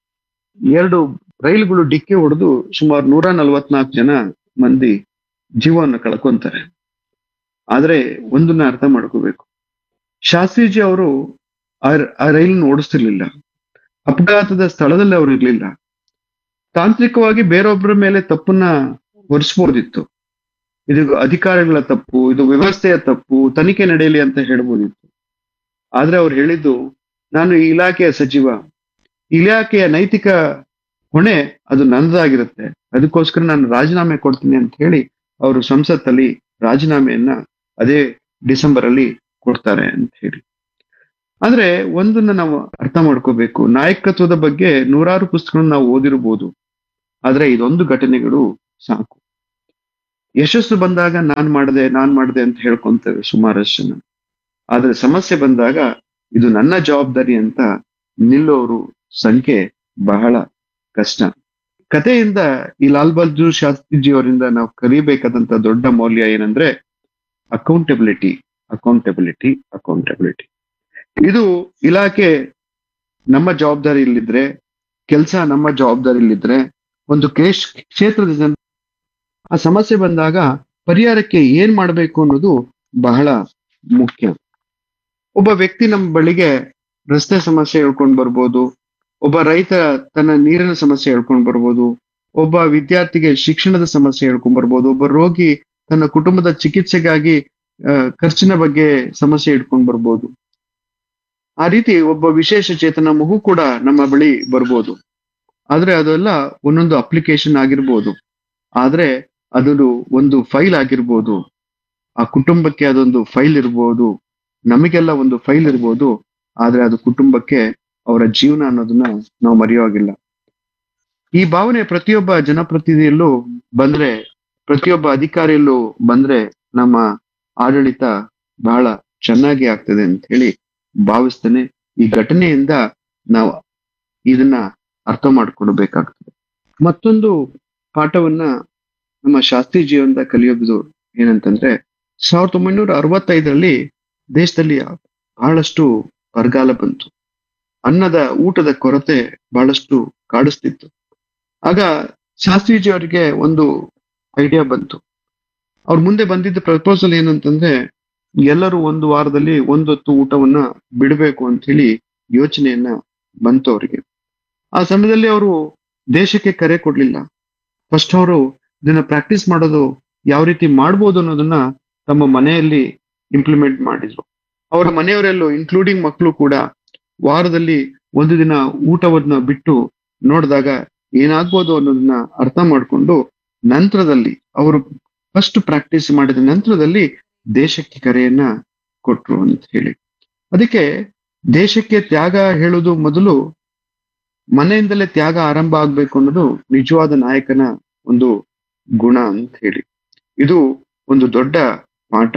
ಎರಡು ರೈಲುಗಳು ಡಿಕ್ಕಿ ಹೊಡೆದು ಸುಮಾರು ನೂರ ನಲವತ್ನಾಲ್ಕು ಜನ ಮಂದಿ ಜೀವವನ್ನು ಕಳ್ಕೊಂತಾರೆ ಆದ್ರೆ ಒಂದನ್ನ ಅರ್ಥ ಮಾಡ್ಕೋಬೇಕು ಶಾಸ್ತ್ರೀಜಿ ಅವರು ಆ ಆ ರೈಲನ್ನು ಓಡಿಸ್ತಿರ್ಲಿಲ್ಲ ಅಪಘಾತದ ಸ್ಥಳದಲ್ಲಿ ಅವರು ಇರ್ಲಿಲ್ಲ ತಾಂತ್ರಿಕವಾಗಿ ಬೇರೊಬ್ಬರ ಮೇಲೆ ತಪ್ಪನ್ನ ಹೊರಿಸ್ಬೋದಿತ್ತು ಇದು ಅಧಿಕಾರಿಗಳ ತಪ್ಪು ಇದು ವ್ಯವಸ್ಥೆಯ ತಪ್ಪು ತನಿಖೆ ನಡೆಯಲಿ ಅಂತ ಹೇಳ್ಬೋದಿತ್ತು ಆದ್ರೆ ಅವ್ರು ಹೇಳಿದ್ದು ನಾನು ಈ ಇಲಾಖೆಯ ಸಚಿವ ಇಲಾಖೆಯ ನೈತಿಕ ಹೊಣೆ ಅದು ನನ್ನದಾಗಿರುತ್ತೆ ಅದಕ್ಕೋಸ್ಕರ ನಾನು ರಾಜೀನಾಮೆ ಕೊಡ್ತೀನಿ ಅಂತ ಹೇಳಿ ಅವರು ಸಂಸತ್ತಲ್ಲಿ ರಾಜೀನಾಮೆಯನ್ನ ಅದೇ ಡಿಸೆಂಬರ್ ಅಲ್ಲಿ ಕೊಡ್ತಾರೆ ಅಂತ ಹೇಳಿ ಆದ್ರೆ ಒಂದನ್ನ ನಾವು ಅರ್ಥ ಮಾಡ್ಕೋಬೇಕು ನಾಯಕತ್ವದ ಬಗ್ಗೆ ನೂರಾರು ಪುಸ್ತಕಗಳನ್ನ ನಾವು ಓದಿರ್ಬೋದು ಆದ್ರೆ ಇದೊಂದು ಘಟನೆಗಳು ಸಾಕು ಯಶಸ್ಸು ಬಂದಾಗ ನಾನ್ ಮಾಡಿದೆ ನಾನ್ ಮಾಡಿದೆ ಅಂತ ಹೇಳ್ಕೊಂತೇವೆ ಸುಮಾರಷ್ಟು ಜನ ಆದ್ರೆ ಸಮಸ್ಯೆ ಬಂದಾಗ ಇದು ನನ್ನ ಜವಾಬ್ದಾರಿ ಅಂತ ನಿಲ್ಲೋರು ಸಂಖ್ಯೆ ಬಹಳ ಕಷ್ಟ ಕಥೆಯಿಂದ ಈ ಲಾಲ್ ಬಹದ್ದೂರ್ ಶಾಸ್ತ್ರಿಜಿ ಅವರಿಂದ ನಾವು ಕಲಿಬೇಕಾದಂತ ದೊಡ್ಡ ಮೌಲ್ಯ ಏನಂದ್ರೆ ಅಕೌಂಟಬಿಲಿಟಿ ಅಕೌಂಟಬಿಲಿಟಿ ಅಕೌಂಟಬಿಲಿಟಿ ಇದು ಇಲಾಖೆ ನಮ್ಮ ಜವಾಬ್ದಾರಿಯಲ್ಲಿದ್ರೆ ಕೆಲಸ ನಮ್ಮ ಜವಾಬ್ದಾರಿಯಲ್ಲಿದ್ರೆ ಒಂದು ಕೇಶ್ ಕ್ಷೇತ್ರದ ಜನ ಆ ಸಮಸ್ಯೆ ಬಂದಾಗ ಪರಿಹಾರಕ್ಕೆ ಏನ್ ಮಾಡ್ಬೇಕು ಅನ್ನೋದು ಬಹಳ ಮುಖ್ಯ ಒಬ್ಬ ವ್ಯಕ್ತಿ ನಮ್ಮ ಬಳಿಗೆ ರಸ್ತೆ ಸಮಸ್ಯೆ ಹೇಳ್ಕೊಂಡ್ ಬರ್ಬೋದು ಒಬ್ಬ ರೈತ ತನ್ನ ನೀರಿನ ಸಮಸ್ಯೆ ಹೇಳ್ಕೊಂಡ್ ಬರ್ಬೋದು ಒಬ್ಬ ವಿದ್ಯಾರ್ಥಿಗೆ ಶಿಕ್ಷಣದ ಸಮಸ್ಯೆ ಹೇಳ್ಕೊಂಡ್ ಬರ್ಬೋದು ಒಬ್ಬ ರೋಗಿ ತನ್ನ ಕುಟುಂಬದ ಚಿಕಿತ್ಸೆಗಾಗಿ ಆ, ಖರ್ಚಿನ ಬಗ್ಗೆ ಸಮಸ್ಯೆ ಇಟ್ಕೊಂಡ್ ಬರ್ಬೋದು ಆ ರೀತಿ ಒಬ್ಬ ವಿಶೇಷ ಚೇತನ ಮಗು ಕೂಡ ನಮ್ಮ ಬಳಿ ಬರ್ಬೋದು ಆದ್ರೆ ಅದೆಲ್ಲ ಒಂದೊಂದು ಅಪ್ಲಿಕೇಶನ್ ಆಗಿರ್ಬೋದು ಆದ್ರೆ ಅದೊಂದು ಒಂದು ಫೈಲ್ ಆಗಿರ್ಬೋದು ಆ ಕುಟುಂಬಕ್ಕೆ ಅದೊಂದು ಫೈಲ್ ಇರ್ಬೋದು ನಮಗೆಲ್ಲ ಒಂದು ಫೈಲ್ ಇರ್ಬೋದು ಆದ್ರೆ ಅದು ಕುಟುಂಬಕ್ಕೆ ಅವರ ಜೀವನ ಅನ್ನೋದನ್ನ ನಾವು ಮರೆಯುವಾಗಿಲ್ಲ ಈ ಭಾವನೆ ಪ್ರತಿಯೊಬ್ಬ ಜನಪ್ರತಿನಿಧಿಯಲ್ಲೂ ಬಂದ್ರೆ ಪ್ರತಿಯೊಬ್ಬ ಅಧಿಕಾರಿಯಲ್ಲೂ ಬಂದ್ರೆ ನಮ್ಮ ಆಡಳಿತ ಬಹಳ ಚೆನ್ನಾಗಿ ಆಗ್ತದೆ ಅಂತ ಹೇಳಿ ಭಾವಿಸ್ತೇನೆ ಈ ಘಟನೆಯಿಂದ ನಾವು ಇದನ್ನ ಅರ್ಥ ಮಾಡ್ಕೊಳ್ಬೇಕಾಗ್ತದೆ ಮತ್ತೊಂದು ಪಾಠವನ್ನ ನಮ್ಮ ಶಾಸ್ತ್ರೀಜಿಯಿಂದ ಕಲಿಯೋದು ಏನಂತಂದ್ರೆ ಸಾವಿರದ ಒಂಬೈನೂರ ಅರವತ್ತೈದರಲ್ಲಿ ದೇಶದಲ್ಲಿ ಬಹಳಷ್ಟು ಬರಗಾಲ ಬಂತು ಅನ್ನದ ಊಟದ ಕೊರತೆ ಬಹಳಷ್ಟು ಕಾಡಿಸ್ತಿತ್ತು ಆಗ ಶಾಸ್ತ್ರೀಜಿ ಅವರಿಗೆ ಒಂದು ಐಡಿಯಾ ಬಂತು ಅವ್ರ ಮುಂದೆ ಬಂದಿದ್ದ ಪ್ರಪೋಸಲ್ ಏನಂತಂದ್ರೆ ಎಲ್ಲರೂ ಒಂದು ವಾರದಲ್ಲಿ ಒಂದೊತ್ತು ಊಟವನ್ನ ಬಿಡಬೇಕು ಅಂತ ಹೇಳಿ ಯೋಚನೆಯನ್ನ ಬಂತು ಅವರಿಗೆ ಆ ಸಮಯದಲ್ಲಿ ಅವರು ದೇಶಕ್ಕೆ ಕರೆ ಕೊಡ್ಲಿಲ್ಲ ಫಸ್ಟ್ ಅವರು ಇದನ್ನ ಪ್ರಾಕ್ಟೀಸ್ ಮಾಡೋದು ಯಾವ ರೀತಿ ಮಾಡ್ಬೋದು ಅನ್ನೋದನ್ನ ತಮ್ಮ ಮನೆಯಲ್ಲಿ ಇಂಪ್ಲಿಮೆಂಟ್ ಮಾಡಿದ್ರು ಅವರ ಮನೆಯವರೆಲ್ಲೂ ಇನ್ಕ್ಲೂಡಿಂಗ್ ಮಕ್ಕಳು ಕೂಡ ವಾರದಲ್ಲಿ ಒಂದು ದಿನ ಊಟವನ್ನ ಬಿಟ್ಟು ನೋಡಿದಾಗ ಏನಾಗ್ಬೋದು ಅನ್ನೋದನ್ನ ಅರ್ಥ ಮಾಡ್ಕೊಂಡು ನಂತರದಲ್ಲಿ ಅವರು ಫಸ್ಟ್ ಪ್ರಾಕ್ಟೀಸ್ ಮಾಡಿದ ನಂತರದಲ್ಲಿ ದೇಶಕ್ಕೆ ಕರೆಯನ್ನ ಕೊಟ್ರು ಅಂತ ಹೇಳಿ ಅದಕ್ಕೆ ದೇಶಕ್ಕೆ ತ್ಯಾಗ ಹೇಳೋದು ಮೊದಲು ಮನೆಯಿಂದಲೇ ತ್ಯಾಗ ಆರಂಭ ಆಗ್ಬೇಕು ಅನ್ನೋದು ನಿಜವಾದ ನಾಯಕನ ಒಂದು ಗುಣ ಅಂತ ಹೇಳಿ ಇದು ಒಂದು ದೊಡ್ಡ ಪಾಠ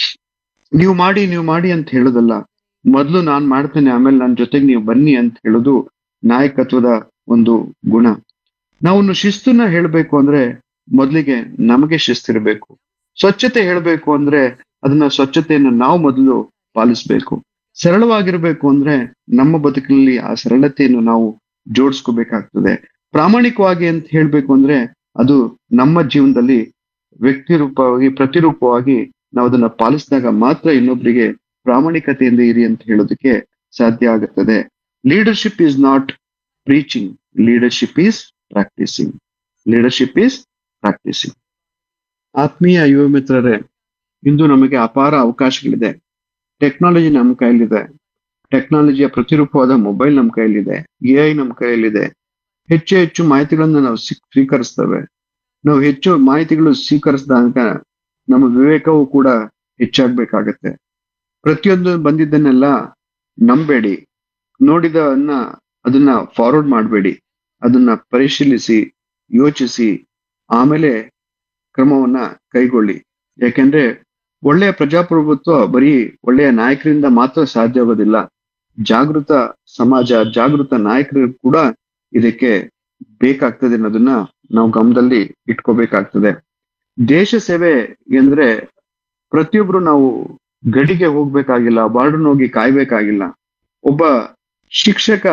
ನೀವು ಮಾಡಿ ನೀವು ಮಾಡಿ ಅಂತ ಹೇಳೋದಲ್ಲ ಮೊದಲು ನಾನ್ ಮಾಡ್ತೇನೆ ಆಮೇಲೆ ನನ್ನ ಜೊತೆಗೆ ನೀವು ಬನ್ನಿ ಅಂತ ಹೇಳೋದು ನಾಯಕತ್ವದ ಒಂದು ಗುಣ ನಾವು ಶಿಸ್ತನ್ನ ಹೇಳ್ಬೇಕು ಅಂದ್ರೆ ಮೊದಲಿಗೆ ನಮಗೆ ಶಿಸ್ತಿರ್ಬೇಕು ಸ್ವಚ್ಛತೆ ಹೇಳ್ಬೇಕು ಅಂದ್ರೆ ಅದನ್ನ ಸ್ವಚ್ಛತೆಯನ್ನು ನಾವು ಮೊದಲು ಪಾಲಿಸ್ಬೇಕು ಸರಳವಾಗಿರ್ಬೇಕು ಅಂದ್ರೆ ನಮ್ಮ ಬದುಕಿನಲ್ಲಿ ಆ ಸರಳತೆಯನ್ನು ನಾವು ಜೋಡಿಸ್ಕೋಬೇಕಾಗ್ತದೆ ಪ್ರಾಮಾಣಿಕವಾಗಿ ಅಂತ ಹೇಳ್ಬೇಕು ಅಂದ್ರೆ ಅದು ನಮ್ಮ ಜೀವನದಲ್ಲಿ ವ್ಯಕ್ತಿ ರೂಪವಾಗಿ ಪ್ರತಿರೂಪವಾಗಿ ನಾವು ಅದನ್ನ ಪಾಲಿಸಿದಾಗ ಮಾತ್ರ ಇನ್ನೊಬ್ಬರಿಗೆ ಪ್ರಾಮಾಣಿಕತೆಯಿಂದ ಇರಿ ಅಂತ ಹೇಳೋದಕ್ಕೆ ಸಾಧ್ಯ ಆಗುತ್ತದೆ leadership is not preaching leadership is practising leadership is practising ಆತ್ಮೀಯ ಯುವ ಮಿತ್ರರೇ ಇಂದು ನಮಗೆ ಅಪಾರ ಅವಕಾಶಗಳಿದೆ ಟೆಕ್ನಾಲಜಿ ನಮ್ಮ ಕೈಯಲ್ಲಿದೆ ಟೆಕ್ನಾಲಜಿಯ ಪ್ರತಿರೂಪವಾದ ಮೊಬೈಲ್ ನಮ್ಮ ಕೈಯಲ್ಲಿದೆ ಎ ಐ ನಮ್ಮ ಕೈಯಲ್ಲಿದೆ ಹೆಚ್ಚು ಹೆಚ್ಚು ಮಾಹಿತಿಗಳನ್ನ ನಾವು ಸ್ವೀ- ಸ್ವೀಕರಿಸ್ತೇವೆ ನಾವು ಹೆಚ್ಚು ಮಾಹಿತಿಗಳು ಸ್ವೀಕರಿಸಿದಾಗ ನಮ್ಮ ವಿವೇಕವು ಕೂಡ ಹೆಚ್ಚಾಗ್ಬೇಕಾಗತ್ತೆ ಪ್ರತಿಯೊಂದು ಬಂದಿದ್ದನ್ನೆಲ್ಲ ನಂಬೇಡಿ ನೋಡಿದನ್ನ ಅದನ್ನ ಫಾರ್ವರ್ಡ್ ಮಾಡಬೇಡಿ ಅದನ್ನ ಪರಿಶೀಲಿಸಿ ಯೋಚಿಸಿ ಆಮೇಲೆ ಕ್ರಮವನ್ನ ಕೈಗೊಳ್ಳಿ ಯಾಕೆಂದ್ರೆ ಒಳ್ಳೆಯ ಪ್ರಜಾಪ್ರಭುತ್ವ ಬರೀ ಒಳ್ಳೆಯ ನಾಯಕರಿಂದ ಮಾತ್ರ ಸಾಧ್ಯವಾಗೋದಿಲ್ಲ ಜಾಗೃತ ಸಮಾಜ ಜಾಗೃತ ನಾಯಕರು ಕೂಡ ಇದಕ್ಕೆ ಬೇಕಾಗ್ತದೆ ಅನ್ನೋದನ್ನ ನಾವು ಗಮನದಲ್ಲಿ ಇಟ್ಕೋಬೇಕಾಗ್ತದೆ ದೇಶ ಸೇವೆ ಎಂದ್ರೆ ಪ್ರತಿಯೊಬ್ರು ನಾವು ಗಡಿಗೆ ಹೋಗ್ಬೇಕಾಗಿಲ್ಲ ಬಾರ್ಡರ್ನ ಹೋಗಿ ಕಾಯ್ಬೇಕಾಗಿಲ್ಲ ಒಬ್ಬ ಶಿಕ್ಷಕ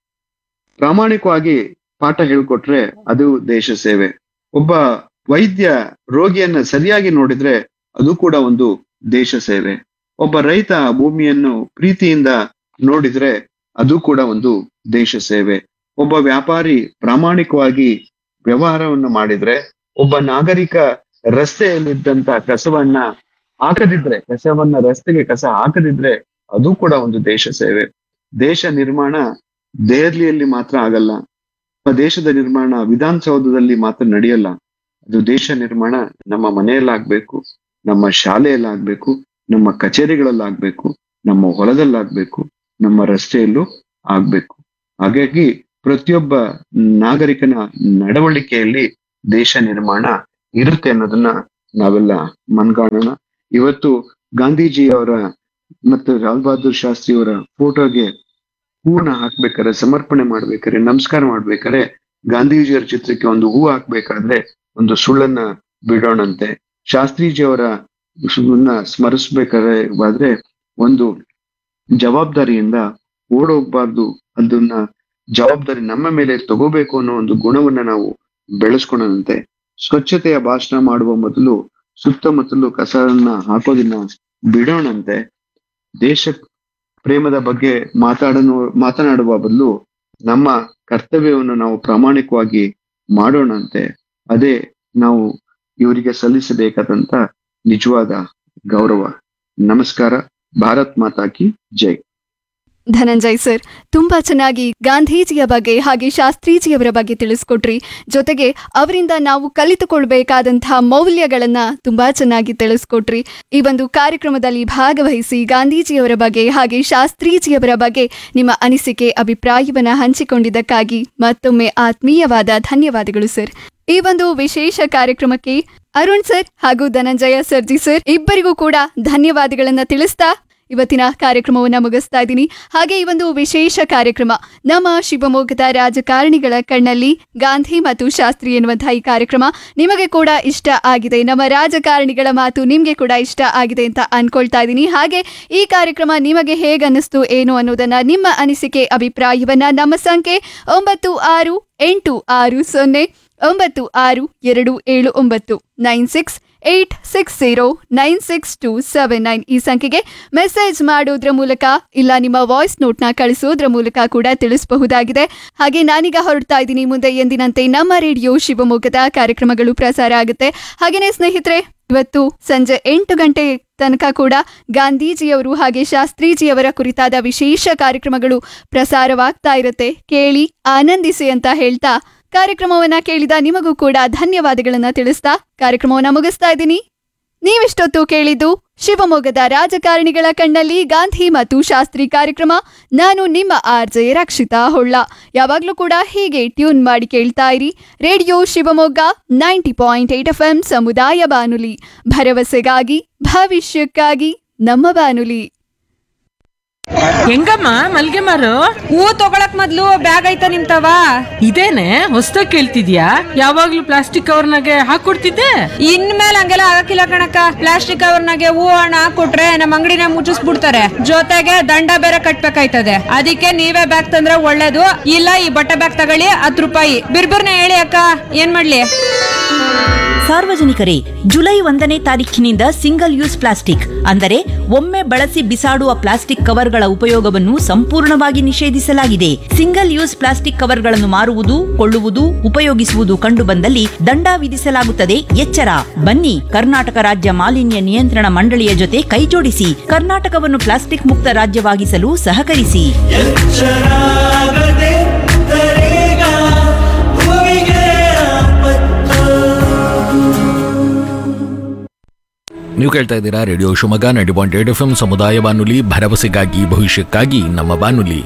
ಪ್ರಾಮಾಣಿಕವಾಗಿ ಪಾಠ ಹೇಳ್ಕೊಟ್ರೆ ಅದು ದೇಶ ಸೇವೆ ಒಬ್ಬ ವೈದ್ಯ ರೋಗಿಯನ್ನ ಸರಿಯಾಗಿ ನೋಡಿದ್ರೆ ಅದು ಕೂಡ ಒಂದು ದೇಶ ಸೇವೆ ಒಬ್ಬ ರೈತ ಭೂಮಿಯನ್ನು ಪ್ರೀತಿಯಿಂದ ನೋಡಿದ್ರೆ ಅದು ಕೂಡ ಒಂದು ದೇಶ ಸೇವೆ ಒಬ್ಬ ವ್ಯಾಪಾರಿ ಪ್ರಾಮಾಣಿಕವಾಗಿ ವ್ಯವಹಾರವನ್ನು ಮಾಡಿದ್ರೆ ಒಬ್ಬ ನಾಗರಿಕ ರಸ್ತೆಯಲ್ಲಿದ್ದಂತ ಕಸವನ್ನ ಹಾಕದಿದ್ರೆ ಕಸವನ್ನ ರಸ್ತೆಗೆ ಕಸ ಹಾಕದಿದ್ರೆ ಅದು ಕೂಡ ಒಂದು ದೇಶ ಸೇವೆ ದೇಶ ನಿರ್ಮಾಣ ದೆಹಲಿಯಲ್ಲಿ ಮಾತ್ರ ಆಗಲ್ಲ ಒಬ್ಬ ದೇಶದ ನಿರ್ಮಾಣ ವಿಧಾನಸೌಧದಲ್ಲಿ ಮಾತ್ರ ನಡೆಯಲ್ಲ ಅದು ದೇಶ ನಿರ್ಮಾಣ ನಮ್ಮ ಮನೆಯಲ್ಲಾಗ್ಬೇಕು ನಮ್ಮ ಶಾಲೆಯಲ್ಲಾಗ್ಬೇಕು ನಮ್ಮ ಕಚೇರಿಗಳಲ್ಲಾಗ್ಬೇಕು ನಮ್ಮ ಹೊಲದಲ್ಲಾಗ್ಬೇಕು ನಮ್ಮ ರಸ್ತೆಯಲ್ಲೂ ಆಗ್ಬೇಕು ಹಾಗಾಗಿ ಪ್ರತಿಯೊಬ್ಬ ನಾಗರಿಕನ ನಡವಳಿಕೆಯಲ್ಲಿ ದೇಶ ನಿರ್ಮಾಣ ಇರುತ್ತೆ ಅನ್ನೋದನ್ನ ನಾವೆಲ್ಲ ಮನ್ಗಾಣೋಣ ಇವತ್ತು ಗಾಂಧೀಜಿಯವರ ಮತ್ತು ಲಾಲ್ ಬಹದ್ದೂರ್ ಶಾಸ್ತ್ರಿ ಅವರ ಫೋಟೋಗೆ ಹೂವನ್ನ ಹಾಕ್ಬೇಕಾದ್ರೆ ಸಮರ್ಪಣೆ ಮಾಡ್ಬೇಕಾದ್ರೆ ನಮಸ್ಕಾರ ಮಾಡ್ಬೇಕಾದ್ರೆ ಗಾಂಧೀಜಿಯವರ ಚಿತ್ರಕ್ಕೆ ಒಂದು ಹೂ ಹಾಕ್ಬೇಕಾದ್ರೆ ಒಂದು ಸುಳ್ಳನ್ನ ಬಿಡೋಣಂತೆ ಶಾಸ್ತ್ರೀಜಿಯವರ ಸುಳ್ಳನ್ನ ಸ್ಮರಿಸ್ಬೇಕಾದ್ರೆ ಆದ್ರೆ ಒಂದು ಜವಾಬ್ದಾರಿಯಿಂದ ಓಡೋಗ್ಬಾರ್ದು ಅದನ್ನ ಜವಾಬ್ದಾರಿ ನಮ್ಮ ಮೇಲೆ ತಗೋಬೇಕು ಅನ್ನೋ ಒಂದು ಗುಣವನ್ನ ನಾವು ಬೆಳೆಸ್ಕೊಳಂತೆ ಸ್ವಚ್ಛತೆಯ ಭಾಷಣ ಮಾಡುವ ಮೊದಲು ಸುತ್ತಮುತ್ತಲು ಕಸವನ್ನ ಹಾಕೋದನ್ನ ಬಿಡೋಣಂತೆ ದೇಶ ಪ್ರೇಮದ ಬಗ್ಗೆ ಮಾತಾಡನು ಮಾತನಾಡುವ ಬದಲು ನಮ್ಮ ಕರ್ತವ್ಯವನ್ನು ನಾವು ಪ್ರಾಮಾಣಿಕವಾಗಿ ಮಾಡೋಣಂತೆ ಅದೇ ನಾವು ಇವರಿಗೆ ಸಲ್ಲಿಸಬೇಕಾದಂತ ನಿಜವಾದ ಗೌರವ ನಮಸ್ಕಾರ ಭಾರತ್ ಮಾತಾ ಕಿ ಜೈ
ಧನಂಜಯ್ ಸರ್ ತುಂಬಾ ಚೆನ್ನಾಗಿ ಗಾಂಧೀಜಿಯ ಬಗ್ಗೆ ಹಾಗೆ ಶಾಸ್ತ್ರೀಜಿಯವರ ಬಗ್ಗೆ ತಿಳಿಸ್ಕೊಟ್ರಿ ಜೊತೆಗೆ ಅವರಿಂದ ನಾವು ಕಲಿತುಕೊಳ್ಬೇಕಾದಂತಹ ಮೌಲ್ಯಗಳನ್ನ ತುಂಬಾ ಚೆನ್ನಾಗಿ ತಿಳಿಸ್ಕೊಟ್ರಿ ಈ ಒಂದು ಕಾರ್ಯಕ್ರಮದಲ್ಲಿ ಭಾಗವಹಿಸಿ ಗಾಂಧೀಜಿಯವರ ಬಗ್ಗೆ ಹಾಗೆ ಶಾಸ್ತ್ರೀಜಿಯವರ ಬಗ್ಗೆ ನಿಮ್ಮ ಅನಿಸಿಕೆ ಅಭಿಪ್ರಾಯವನ್ನ ಹಂಚಿಕೊಂಡಿದ್ದಕ್ಕಾಗಿ ಮತ್ತೊಮ್ಮೆ ಆತ್ಮೀಯವಾದ ಧನ್ಯವಾದಗಳು ಸರ್ ಈ ಒಂದು ವಿಶೇಷ ಕಾರ್ಯಕ್ರಮಕ್ಕೆ ಅರುಣ್ ಸರ್ ಹಾಗೂ ಧನಂಜಯ ಸರ್ಜಿ ಸರ್ ಇಬ್ಬರಿಗೂ ಕೂಡ ಧನ್ಯವಾದಗಳನ್ನ ತಿಳಿಸ್ತಾ ಇವತ್ತಿನ ಕಾರ್ಯಕ್ರಮವನ್ನ ಮುಗಿಸ್ತಾ ಇದ್ದೀನಿ ಹಾಗೆ ಈ ಒಂದು ವಿಶೇಷ ಕಾರ್ಯಕ್ರಮ ನಮ್ಮ ಶಿವಮೊಗ್ಗದ ರಾಜಕಾರಣಿಗಳ ಕಣ್ಣಲ್ಲಿ ಗಾಂಧಿ ಮತ್ತು ಶಾಸ್ತ್ರಿ ಎನ್ನುವಂತಹ ಈ ಕಾರ್ಯಕ್ರಮ ನಿಮಗೆ ಕೂಡ ಇಷ್ಟ ಆಗಿದೆ ನಮ್ಮ ರಾಜಕಾರಣಿಗಳ ಮಾತು ನಿಮಗೆ ಕೂಡ ಇಷ್ಟ ಆಗಿದೆ ಅಂತ ಅನ್ಕೊಳ್ತಾ ಇದ್ದೀನಿ ಹಾಗೆ ಈ ಕಾರ್ಯಕ್ರಮ ನಿಮಗೆ ಹೇಗೆ ಅನ್ನಿಸ್ತು ಏನು ಅನ್ನೋದನ್ನ ನಿಮ್ಮ ಅನಿಸಿಕೆ ಅಭಿಪ್ರಾಯವನ್ನ ನಮ್ಮ ಸಂಖ್ಯೆ ಒಂಬತ್ತು ಆರು ಎಂಟು ಆರು ಸೊನ್ನೆ ಒಂಬತ್ತು ಆರು ಎರಡು ಏಳು ಒಂಬತ್ತು nine six eight six zero nine six two seven nine ಈ ಸಂಖ್ಯೆಗೆ ಮೆಸೇಜ್ ಮಾಡೋದ್ರ ಮೂಲಕ ಇಲ್ಲ ನಿಮ್ಮ ವಾಯ್ಸ್ ನೋಟ್ನ ಕಳಿಸೋದ್ರ ಮೂಲಕ ಕೂಡ ತಿಳಿಸಬಹುದಾಗಿದೆ ಹಾಗೆ ನಾನೀಗ ಹೊರಡ್ತಾ ಇದ್ದೀನಿ ಮುಂದೆ ಎಂದಿನಂತೆ ನಮ್ಮ ರೇಡಿಯೋ ಶಿವಮೊಗ್ಗದ ಕಾರ್ಯಕ್ರಮಗಳು ಪ್ರಸಾರ ಆಗುತ್ತೆ ಹಾಗೇನೆ ಸ್ನೇಹಿತರೆ ಇವತ್ತು ಸಂಜೆ ಎಂಟು ಗಂಟೆ ತನಕ ಕೂಡ ಗಾಂಧೀಜಿಯವರು ಹಾಗೆ ಶಾಸ್ತ್ರೀಜಿಯವರ ಕುರಿತಾದ ವಿಶೇಷ ಕಾರ್ಯಕ್ರಮಗಳು ಪ್ರಸಾರವಾಗ್ತಾ ಇರುತ್ತೆ ಕೇಳಿ ಆನಂದಿಸಿ ಅಂತ ಹೇಳ್ತಾ ಕಾರ್ಯಕ್ರಮವನ್ನ ಕೇಳಿದ ನಿಮಗೂ ಕೂಡ ಧನ್ಯವಾದಗಳನ್ನ ತಿಳಿಸ್ತಾ ಕಾರ್ಯಕ್ರಮವನ್ನ ಮುಗಿಸ್ತಾ ಇದ್ದೀನಿ ನೀವಿಷ್ಟೊತ್ತು ಕೇಳಿದ್ದು ಶಿವಮೊಗ್ಗದ ರಾಜಕಾರಣಿಗಳ ಕಣ್ಣಲ್ಲಿ ಗಾಂಧಿ ಮತ್ತು ಶಾಸ್ತ್ರಿ ಕಾರ್ಯಕ್ರಮ ನಾನು ನಿಮ್ಮ ಆರ್ಜೆ ರಕ್ಷಿತಾ ಹೊಳ್ಳ ಯಾವಾಗಲೂ ಕೂಡ ಹೀಗೆ ಟ್ಯೂನ್ ಮಾಡಿ ಕೇಳ್ತಾ ಇರಿ radio Shivamogga ninety point eight F M ಸಮುದಾಯ ಬಾನುಲಿ ಭರವಸೆಗಾಗಿ ಭವಿಷ್ಯಕ್ಕಾಗಿ ನಮ್ಮ ಬಾನುಲಿ
ಹೆಂಗಮ್ಮ ಮಲ್ಗೆ ಮಾರು
ಹೂ ತಗೊಳಕ್ ಮೊದ್ಲು ಬ್ಯಾಗ್ ಐತ ನಿಮ್ತವ
ಇದೇನೆ ಹೊಸ್ದಾಗ್ ಕೇಳ್ತಿದ್ಯಾ ಯಾವಾಗ್ಲೂ ಪ್ಲಾಸ್ಟಿಕ್ ಕವರ್ನಾಗೆ ಹಾಕೊಡ್ತಿದ್ದೆ
ಇನ್ಮೇಲೆ ಹಂಗೆಲ್ಲ ಆಗಕ್ಕಿಲ್ಲ ಕಣಕ್ಕ ಪ್ಲಾಸ್ಟಿಕ್ ಕವರ್ನಾಗೆ ಹೂ ಹಣ ಕೊಟ್ರೆ ನಮ್ಮ ಅಂಗಡಿನ ಮುಚ್ಚಿಸ್ಬಿಡ್ತಾರೆ ಜೊತೆಗೆ ದಂಡ ಬೇರೆ ಕಟ್ಬೇಕಾಯ್ತದೆ ಅದಕ್ಕೆ ನೀವೇ ಬ್ಯಾಗ್ ತಂದ್ರೆ ಒಳ್ಳೇದು ಇಲ್ಲ ಈ ಬಟ್ಟೆ ಬ್ಯಾಗ್ ತಗೊಳ್ಳಿ ಹತ್ತು ರೂಪಾಯಿ ಬಿರ್ಬಿರ್ನ ಹೇಳಿ ಅಕ್ಕ ಏನ್ ಮಾಡ್ಲಿ
ಸಾರ್ವಜನಿಕರೇ ಜುಲೈ ಒಂದನೇ ತಾರೀಖಿನಿಂದ ಸಿಂಗಲ್ ಯೂಸ್ ಪ್ಲಾಸ್ಟಿಕ್ ಅಂದರೆ ಒಮ್ಮೆ ಬಳಸಿ ಬಿಸಾಡುವ ಪ್ಲಾಸ್ಟಿಕ್ ಕವರ್ಗಳ ಉಪಯೋಗವನ್ನು ಸಂಪೂರ್ಣವಾಗಿ ನಿಷೇಧಿಸಲಾಗಿದೆ ಸಿಂಗಲ್ ಯೂಸ್ ಪ್ಲಾಸ್ಟಿಕ್ ಕವರ್ಗಳನ್ನು ಮಾರುವುದು ಕೊಳ್ಳುವುದು ಉಪಯೋಗಿಸುವುದು ಕಂಡುಬಂದಲ್ಲಿ ದಂಡ ವಿಧಿಸಲಾಗುತ್ತದೆ ಎಚ್ಚರ ಬನ್ನಿ ಕರ್ನಾಟಕ ರಾಜ್ಯ ಮಾಲಿನ್ಯ ನಿಯಂತ್ರಣ ಮಂಡಳಿಯ ಜೊತೆ ಕೈಜೋಡಿಸಿ ಕರ್ನಾಟಕವನ್ನು ಪ್ಲಾಸ್ಟಿಕ್ ಮುಕ್ತ ರಾಜ್ಯವಾಗಿಸಲು ಸಹಕರಿಸಿ
ಎಚ್ಚರಾಗದೆ ತರೇಗ ಭೂಮಿಗೆ ಆಪತ್ತು
ನೀವು ಕೇಳ್ತಾ ಇದ್ದೀರಾ radio Shivamogga ninety point eight F M ಸಮುದಾಯ ಬಾನುಲಿ ಭರವಸೆಗಾಗಿ ಭವಿಷ್ಯಕ್ಕಾಗಿ ನಮ್ಮ ಬಾನುಲಿ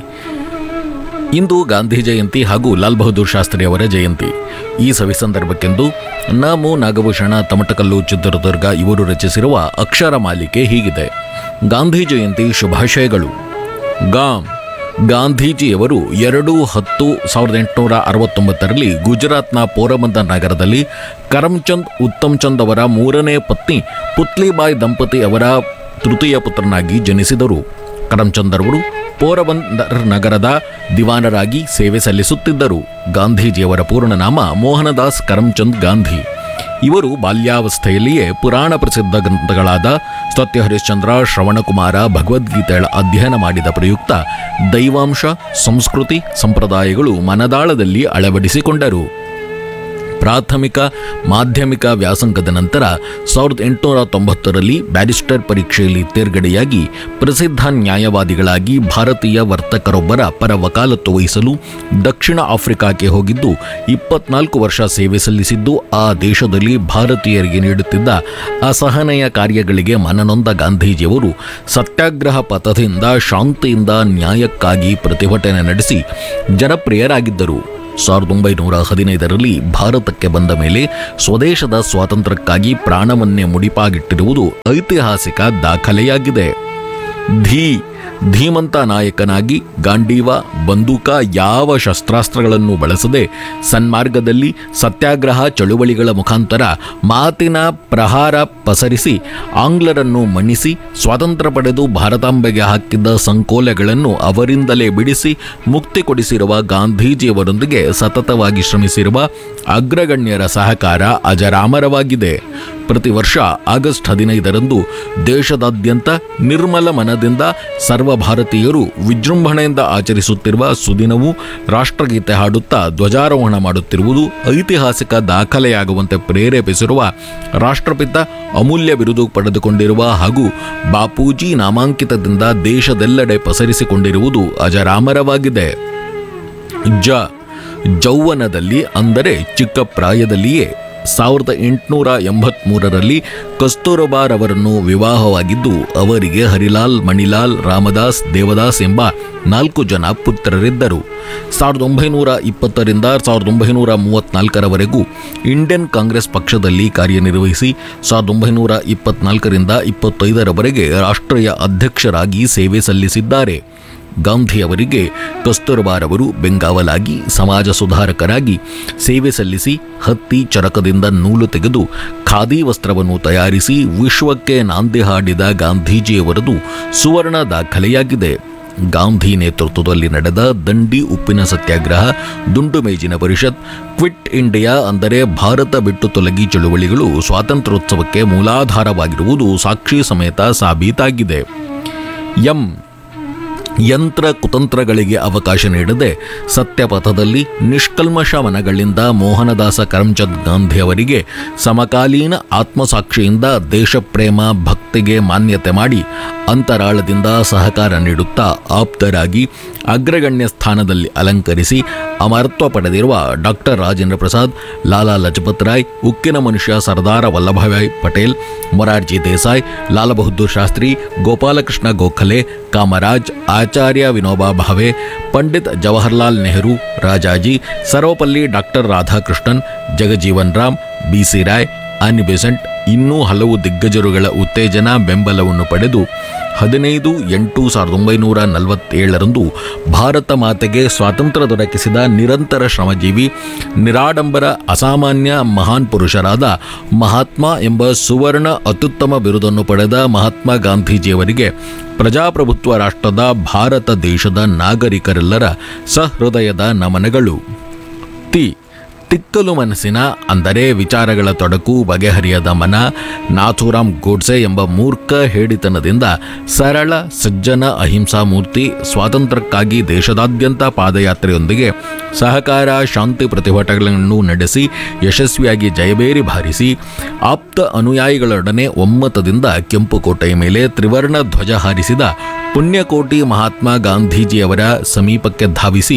ಇಂದು ಗಾಂಧಿ ಜಯಂತಿ ಹಾಗೂ ಲಾಲ್ ಬಹದ್ದೂರ್ ಶಾಸ್ತ್ರಿ ಅವರ ಜಯಂತಿ ಈ ಸವಿ ಸಂದರ್ಭಕ್ಕೆಂದು ನಾಮು ನಾಗಭೂಷಣ ತಮಟಕಲ್ಲು ಚಿತ್ರದುರ್ಗ ಇವರು ರಚಿಸಿರುವ ಅಕ್ಷರ ಮಾಲಿಕೆ ಹೀಗಿದೆ ಗಾಂಧಿ ಜಯಂತಿ ಶುಭಾಶಯಗಳು ಗಾಮ್ ಗಾಂಧೀಜಿಯವರು ಎರಡು ಹತ್ತು ಸಾವಿರದ ಎಂಟುನೂರ ಅರವತ್ತೊಂಬತ್ತರಲ್ಲಿ ಗುಜರಾತ್ನ ಪೋರಬಂದರ್ ನಗರದಲ್ಲಿ ಕರಮ್ಚಂದ್ ಉತ್ತಮ್ ಚಂದ್ ಅವರ ಮೂರನೇ ಪತ್ನಿ ಪುತ್ಲಿಬಾಯ್ ದಂಪತಿ ಅವರ ತೃತೀಯ ಪುತ್ರನಾಗಿ ಜನಿಸಿದರು ಕರಮ್ಚಂದ್ ಅವರು ಪೋರಬಂದರ್ ನಗರದ ದಿವಾನರಾಗಿ ಸೇವೆ ಸಲ್ಲಿಸುತ್ತಿದ್ದರು ಗಾಂಧೀಜಿಯವರ ಪೂರ್ಣ ನಾಮ ಮೋಹನದಾಸ್ ಕರಮ್ಚಂದ್ ಗಾಂಧಿ ಇವರು ಬಾಲ್ಯಾವಸ್ಥೆಯಲ್ಲಿಯೇ ಪುರಾಣ ಪ್ರಸಿದ್ಧ ಗ್ರಂಥಗಳಾದ ಸತ್ಯ ಹರಿಶ್ಚಂದ್ರ ಶ್ರವಣಕುಮಾರ ಭಗವದ್ಗೀತೆಗಳ ಅಧ್ಯಯನ ಮಾಡಿದ ಪ್ರಯುಕ್ತ ದೈವಾಂಶ ಸಂಸ್ಕೃತಿ ಸಂಪ್ರದಾಯಗಳು ಮನದಾಳದಲ್ಲಿ ಅಳವಡಿಸಿಕೊಂಡರು ಪ್ರಾಥಮಿಕ ಮಾಧ್ಯಮಿಕ ವ್ಯಾಸಂಗದ ನಂತರ ಸಾವಿರದ ಎಂಟುನೂರ ತೊಂಬತ್ತರಲ್ಲಿ ಬ್ಯಾರಿಸ್ಟರ್ ಪರೀಕ್ಷೆಯಲ್ಲಿ ತೇರ್ಗಡೆಯಾಗಿ ಪ್ರಸಿದ್ಧ ನ್ಯಾಯವಾದಿಗಳಾಗಿ ಭಾರತೀಯ ವರ್ತಕರೊಬ್ಬರ ಪರ ವಕಾಲತ್ತು ವಹಿಸಲು ದಕ್ಷಿಣ ಆಫ್ರಿಕಾಕ್ಕೆ ಹೋಗಿದ್ದು ಇಪ್ಪತ್ನಾಲ್ಕು ವರ್ಷ ಸೇವೆ ಸಲ್ಲಿಸಿದ್ದು ಆ ದೇಶದಲ್ಲಿ ಭಾರತೀಯರಿಗೆ ನೀಡುತ್ತಿದ್ದ ಅಸಹನೆಯ ಕಾರ್ಯಗಳಿಗೆ ಮನನೊಂದ ಗಾಂಧೀಜಿಯವರು ಸತ್ಯಾಗ್ರಹ ಪಥದಿಂದ ಶಾಂತಿಯಿಂದ ನ್ಯಾಯಕ್ಕಾಗಿ ಪ್ರತಿಭಟನೆ ನಡೆಸಿ ಜನಪ್ರಿಯರಾಗಿದ್ದರು ಸಾವಿರದ ಒಂಬೈನೂರ ಹದಿನೈದರಲ್ಲಿ ಭಾರತಕ್ಕೆ ಬಂದ ಮೇಲೆ ಸ್ವದೇಶದ ಸ್ವಾತಂತ್ರ್ಯಕ್ಕಾಗಿ ಪ್ರಾಣವನ್ನೇ ಮುಡಿಪಾಗಿಟ್ಟಿರುವುದು ಐತಿಹಾಸಿಕ ದಾಖಲೆಯಾಗಿದೆ ಧೀ ಧೀಮಂತ ನಾಯಕನಾಗಿ ಗಾಂಡೀವ ಬಂದೂಕ ಯಾವ ಶಸ್ತ್ರಾಸ್ತ್ರಗಳನ್ನು ಬಳಸದೆ ಸನ್ಮಾರ್ಗದಲ್ಲಿ ಸತ್ಯಾಗ್ರಹ ಚಳುವಳಿಗಳ ಮುಖಾಂತರ ಮಾತಿನ ಪ್ರಹಾರ ಪಸರಿಸಿ ಆಂಗ್ಲರನ್ನು ಮಣಿಸಿ ಸ್ವಾತಂತ್ರ್ಯ ಪಡೆದು ಭಾರತಾಂಬೆಗೆ ಹಾಕಿದ್ದ ಸಂಕೋಲೆಗಳನ್ನು ಅವರಿಂದಲೇ ಬಿಡಿಸಿ ಮುಕ್ತಿ ಕೊಡಿಸಿರುವ ಗಾಂಧೀಜಿಯವರೊಂದಿಗೆ ಸತತವಾಗಿ ಶ್ರಮಿಸಿರುವ ಅಗ್ರಗಣ್ಯರ ಸಹಕಾರ ಅಜರಾಮರವಾಗಿದೆ ಪ್ರತಿ ವರ್ಷ ಆಗಸ್ಟ್ ಹದಿನೈದರಂದು ದೇಶದಾದ್ಯಂತ ನಿರ್ಮಲ ಮನದಿಂದ ಸರ್ವ ಭಾರತೀಯರು ವಿಜೃಂಭಣೆಯಿಂದ ಆಚರಿಸುತ್ತಿರುವ ಸುದಿನವು ರಾಷ್ಟ್ರಗೀತೆ ಹಾಡುತ್ತಾ ಧ್ವಜಾರೋಹಣ ಮಾಡುತ್ತಿರುವುದು ಐತಿಹಾಸಿಕ ದಾಖಲೆಯಾಗುವಂತೆ ಪ್ರೇರೇಪಿಸಿರುವ ರಾಷ್ಟ್ರಪಿತ ಅಮೂಲ್ಯ ಬಿರುದು ಪಡೆದುಕೊಂಡಿರುವ ಹಾಗೂ ಬಾಪೂಜಿ ನಾಮಾಂಕಿತದಿಂದ ದೇಶದೆಲ್ಲೆಡೆ ಪಸರಿಸಿಕೊಂಡಿರುವುದು ಅಜರಾಮರವಾಗಿದೆ ಜ ಜೌವನದಲ್ಲಿ ಅಂದರೆ ಚಿಕ್ಕ ಪ್ರಾಯದಲ್ಲಿಯೇ ಸಾವಿರದ ಎಂಟುನೂರ ಎಂಬತ್ಮೂರರಲ್ಲಿ ಕಸ್ತೂರಬಾರವರನ್ನು ವಿವಾಹವಾಗಿದ್ದು ಅವರಿಗೆ ಹರಿಲಾಲ್ ಮಣಿಲಾಲ್ ರಾಮದಾಸ್ ದೇವದಾಸ್ ಎಂಬ ನಾಲ್ಕು ಜನ ಪುತ್ರರಿದ್ದರು ಸಾವಿರದ ಒಂಬೈನೂರ ಇಪ್ಪತ್ತರಿಂದ ಸಾವಿರದ ಒಂಬೈನೂರ ಮೂವತ್ನಾಲ್ಕರವರೆಗೂ ಇಂಡಿಯನ್ ಕಾಂಗ್ರೆಸ್ ಪಕ್ಷದಲ್ಲಿ ಕಾರ್ಯನಿರ್ವಹಿಸಿ ಸಾವಿರದ ಒಂಬೈನೂರ ಇಪ್ಪತ್ನಾಲ್ಕರಿಂದ ಇಪ್ಪತ್ತೈದರವರೆಗೆ ರಾಷ್ಟ್ರೀಯ ಅಧ್ಯಕ್ಷರಾಗಿ ಸೇವೆ ಸಲ್ಲಿಸಿದ್ದಾರೆ ಗಾಂಧಿ ಅವರಿಗೆ ಕಸ್ತೂರ್ಬಾರವರು ಬೆಂಗಾವಲಾಗಿ ಸಮಾಜ ಸುಧಾರಕರಾಗಿ ಸೇವೆ ಸಲ್ಲಿಸಿ ಹತ್ತಿ ಚರಕದಿಂದ ನೂಲು ತೆಗೆದು ಖಾದಿ ವಸ್ತ್ರವನ್ನು ತಯಾರಿಸಿ ವಿಶ್ವಕ್ಕೆ ನಾಂದಿ ಹಾಡಿದ ಗಾಂಧೀಜಿಯವರದು ಸುವರ್ಣ ದಾಖಲೆಯಾಗಿದೆ ಗಾಂಧಿ ನೇತೃತ್ವದಲ್ಲಿ ನಡೆದ ದಂಡಿ ಉಪ್ಪಿನ ಸತ್ಯಾಗ್ರಹ ದುಂಡು ಮೇಜಿನ ಪರಿಷತ್ ಕ್ವಿಟ್ ಇಂಡಿಯಾ ಅಂದರೆ ಭಾರತ ಬಿಟ್ಟು ತೊಲಗಿ ಚಳುವಳಿಗಳು ಸ್ವಾತಂತ್ರ್ಯೋತ್ಸವಕ್ಕೆ ಮೂಲಾಧಾರವಾಗಿರುವುದು ಸಾಕ್ಷಿ ಸಮೇತ ಸಾಬೀತಾಗಿದೆ ಎಂ ಯಂತ್ರ ಕುತಂತ್ರಗಳಿಗೆ ಅವಕಾಶ ನೀಡದೆ ಸತ್ಯಪಥದಲ್ಲಿ ನಿಷ್ಕಲ್ಮಶ ಮನಗಳಿಂದ ಮೋಹನದಾಸ ಕರಮ್ಚಂದ್ ಗಾಂಧಿ ಅವರಿಗೆ ಸಮಕಾಲೀನ ಆತ್ಮಸಾಕ್ಷಿಯಿಂದ ದೇಶಪ್ರೇಮ ಭಕ್ತಿಗೆ ಮಾನ್ಯತೆ ಮಾಡಿ ಅಂತರಾಳದಿಂದ ಸಹಕಾರ ನೀಡುತ್ತಾ ಆಪ್ತರಾಗಿ ಅಗ್ರಗಣ್ಯ ಸ್ಥಾನದಲ್ಲಿ ಅಲಂಕರಿಸಿ ಅಮರತ್ವ ಪಡೆದಿರುವ ಡಾಕ್ಟರ್ ರಾಜೇಂದ್ರ ಪ್ರಸಾದ್ ಲಾಲಾ ಲಜಪತ್ ರಾಯ್ ಉಕ್ಕಿನ ಮನುಷ್ಯ Sardar Vallabhbhai Patel Morarji Desai Lal Bahadur Shastri Gopalkrishna Gokhale Kamaraj Acharya Vinoba Bhave Pandit Jawaharlal Nehru Rajaji Sarvepalli doctor Radhakrishnan Jagjivan Ram B C Roy Annie Besant ಇನ್ನೂ ಹಲವು ದಿಗ್ಗಜರುಗಳ ಉತ್ತೇಜನ ಬೆಂಬಲವನ್ನು ಪಡೆದು ಹದಿನೈದು ಎಂಟು ಸಾವಿರದ ಒಂಬೈನೂರ ನಲವತ್ತೇಳರಂದು ಭಾರತ ಮಾತೆಗೆ ಸ್ವಾತಂತ್ರ್ಯ ದೊರಕಿಸಿದ ನಿರಂತರ ಶ್ರಮಜೀವಿ ನಿರಾಡಂಬರ ಅಸಾಮಾನ್ಯ ಮಹಾನ್ ಪುರುಷರಾದ ಮಹಾತ್ಮ ಎಂಬ ಸುವರ್ಣ ಅತ್ಯುತ್ತಮ ಬಿರುದನ್ನು ಪಡೆದ ಮಹಾತ್ಮ ಗಾಂಧೀಜಿಯವರಿಗೆ ಪ್ರಜಾಪ್ರಭುತ್ವ ರಾಷ್ಟ್ರದ ಭಾರತ ದೇಶದ ನಾಗರಿಕರೆಲ್ಲರ ಸಹೃದಯದ ನಮನಗಳು ತಿ ತಿಕ್ಕಲು ಮನಸ್ಸಿನ ಅಂದರೆ ವಿಚಾರಗಳ ತೊಡಕು ಬಗೆಹರಿಯದ ಮನ ನಾಥೂರಾಮ್ ಗೋಡ್ಸೆ ಎಂಬ ಮೂರ್ಖ ಹೇಡಿತನದಿಂದ ಸರಳ ಸಜ್ಜನ ಅಹಿಂಸಾ ಮೂರ್ತಿ ಸ್ವಾತಂತ್ರ್ಯಕ್ಕಾಗಿ ದೇಶದಾದ್ಯಂತ ಪಾದಯಾತ್ರೆಯೊಂದಿಗೆ ಸಹಕಾರ ಶಾಂತಿ ಪ್ರತಿಭಟನೆಗಳನ್ನು ನಡೆಸಿ ಯಶಸ್ವಿಯಾಗಿ ಜಯಬೇರಿ ಬಾರಿಸಿ ಆಪ್ತ ಅನುಯಾಯಿಗಳೊಡನೆ ಒಮ್ಮತದಿಂದ ಕೆಂಪುಕೋಟೆಯ ಮೇಲೆ ತ್ರಿವರ್ಣ ಧ್ವಜ ಹಾರಿಸಿದ ಪುಣ್ಯಕೋಟಿ ಮಹಾತ್ಮ ಗಾಂಧೀಜಿಯವರ ಸಮೀಪಕ್ಕೆ ಧಾವಿಸಿ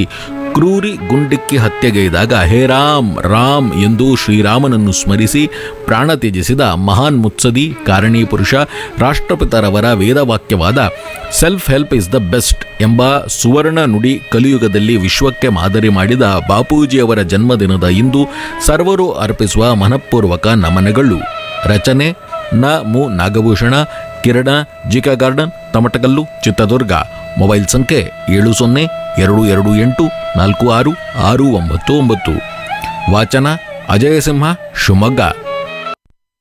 ಕ್ರೂರಿ ಗುಂಡಿಕ್ಕಿ ಹತ್ಯೆಗೈದಾಗ ಹೇ ರಾಮ್ ರಾಮ್ ಎಂದು ಶ್ರೀರಾಮನನ್ನು ಸ್ಮರಿಸಿ ಪ್ರಾಣ ತ್ಯಜಿಸಿದ ಮಹಾನ್ ಮುತ್ಸದಿ ಕಾರಣೀ ಪುರುಷ ರಾಷ್ಟ್ರಪಿತರವರ ವೇದವಾಕ್ಯವಾದ self help is the best ಎಂಬ ಸುವರ್ಣ ನುಡಿ ಕಲಿಯುಗದಲ್ಲಿ ವಿಶ್ವಕ್ಕೆ ಮಾದರಿ ಮಾಡಿದ ಬಾಪೂಜಿಯವರ ಜನ್ಮದಿನದ ಇಂದು ಸರ್ವರು ಅರ್ಪಿಸುವ ಮನಃಪೂರ್ವಕ ನಮನಗಳು ರಚನೆ ನ ಮು ನಾಗಭೂಷಣ ಕಿರಣ ಜಿಕ ಗಾರ್ಡನ್ ತಮಟಕಲ್ಲು ಚಿತ್ರದುರ್ಗ ಮೊಬೈಲ್ ಸಂಖ್ಯೆ ಏಳು ಸೊನ್ನೆ ಎರಡು ಎರಡು ಎಂಟು ನಾಲ್ಕು ಆರು ಆರು ಒಂಬತ್ತು ಒಂಬತ್ತು ವಾಚನ ಅಜಯ ಸಿಂಹ ಶಿವಮೊಗ್ಗ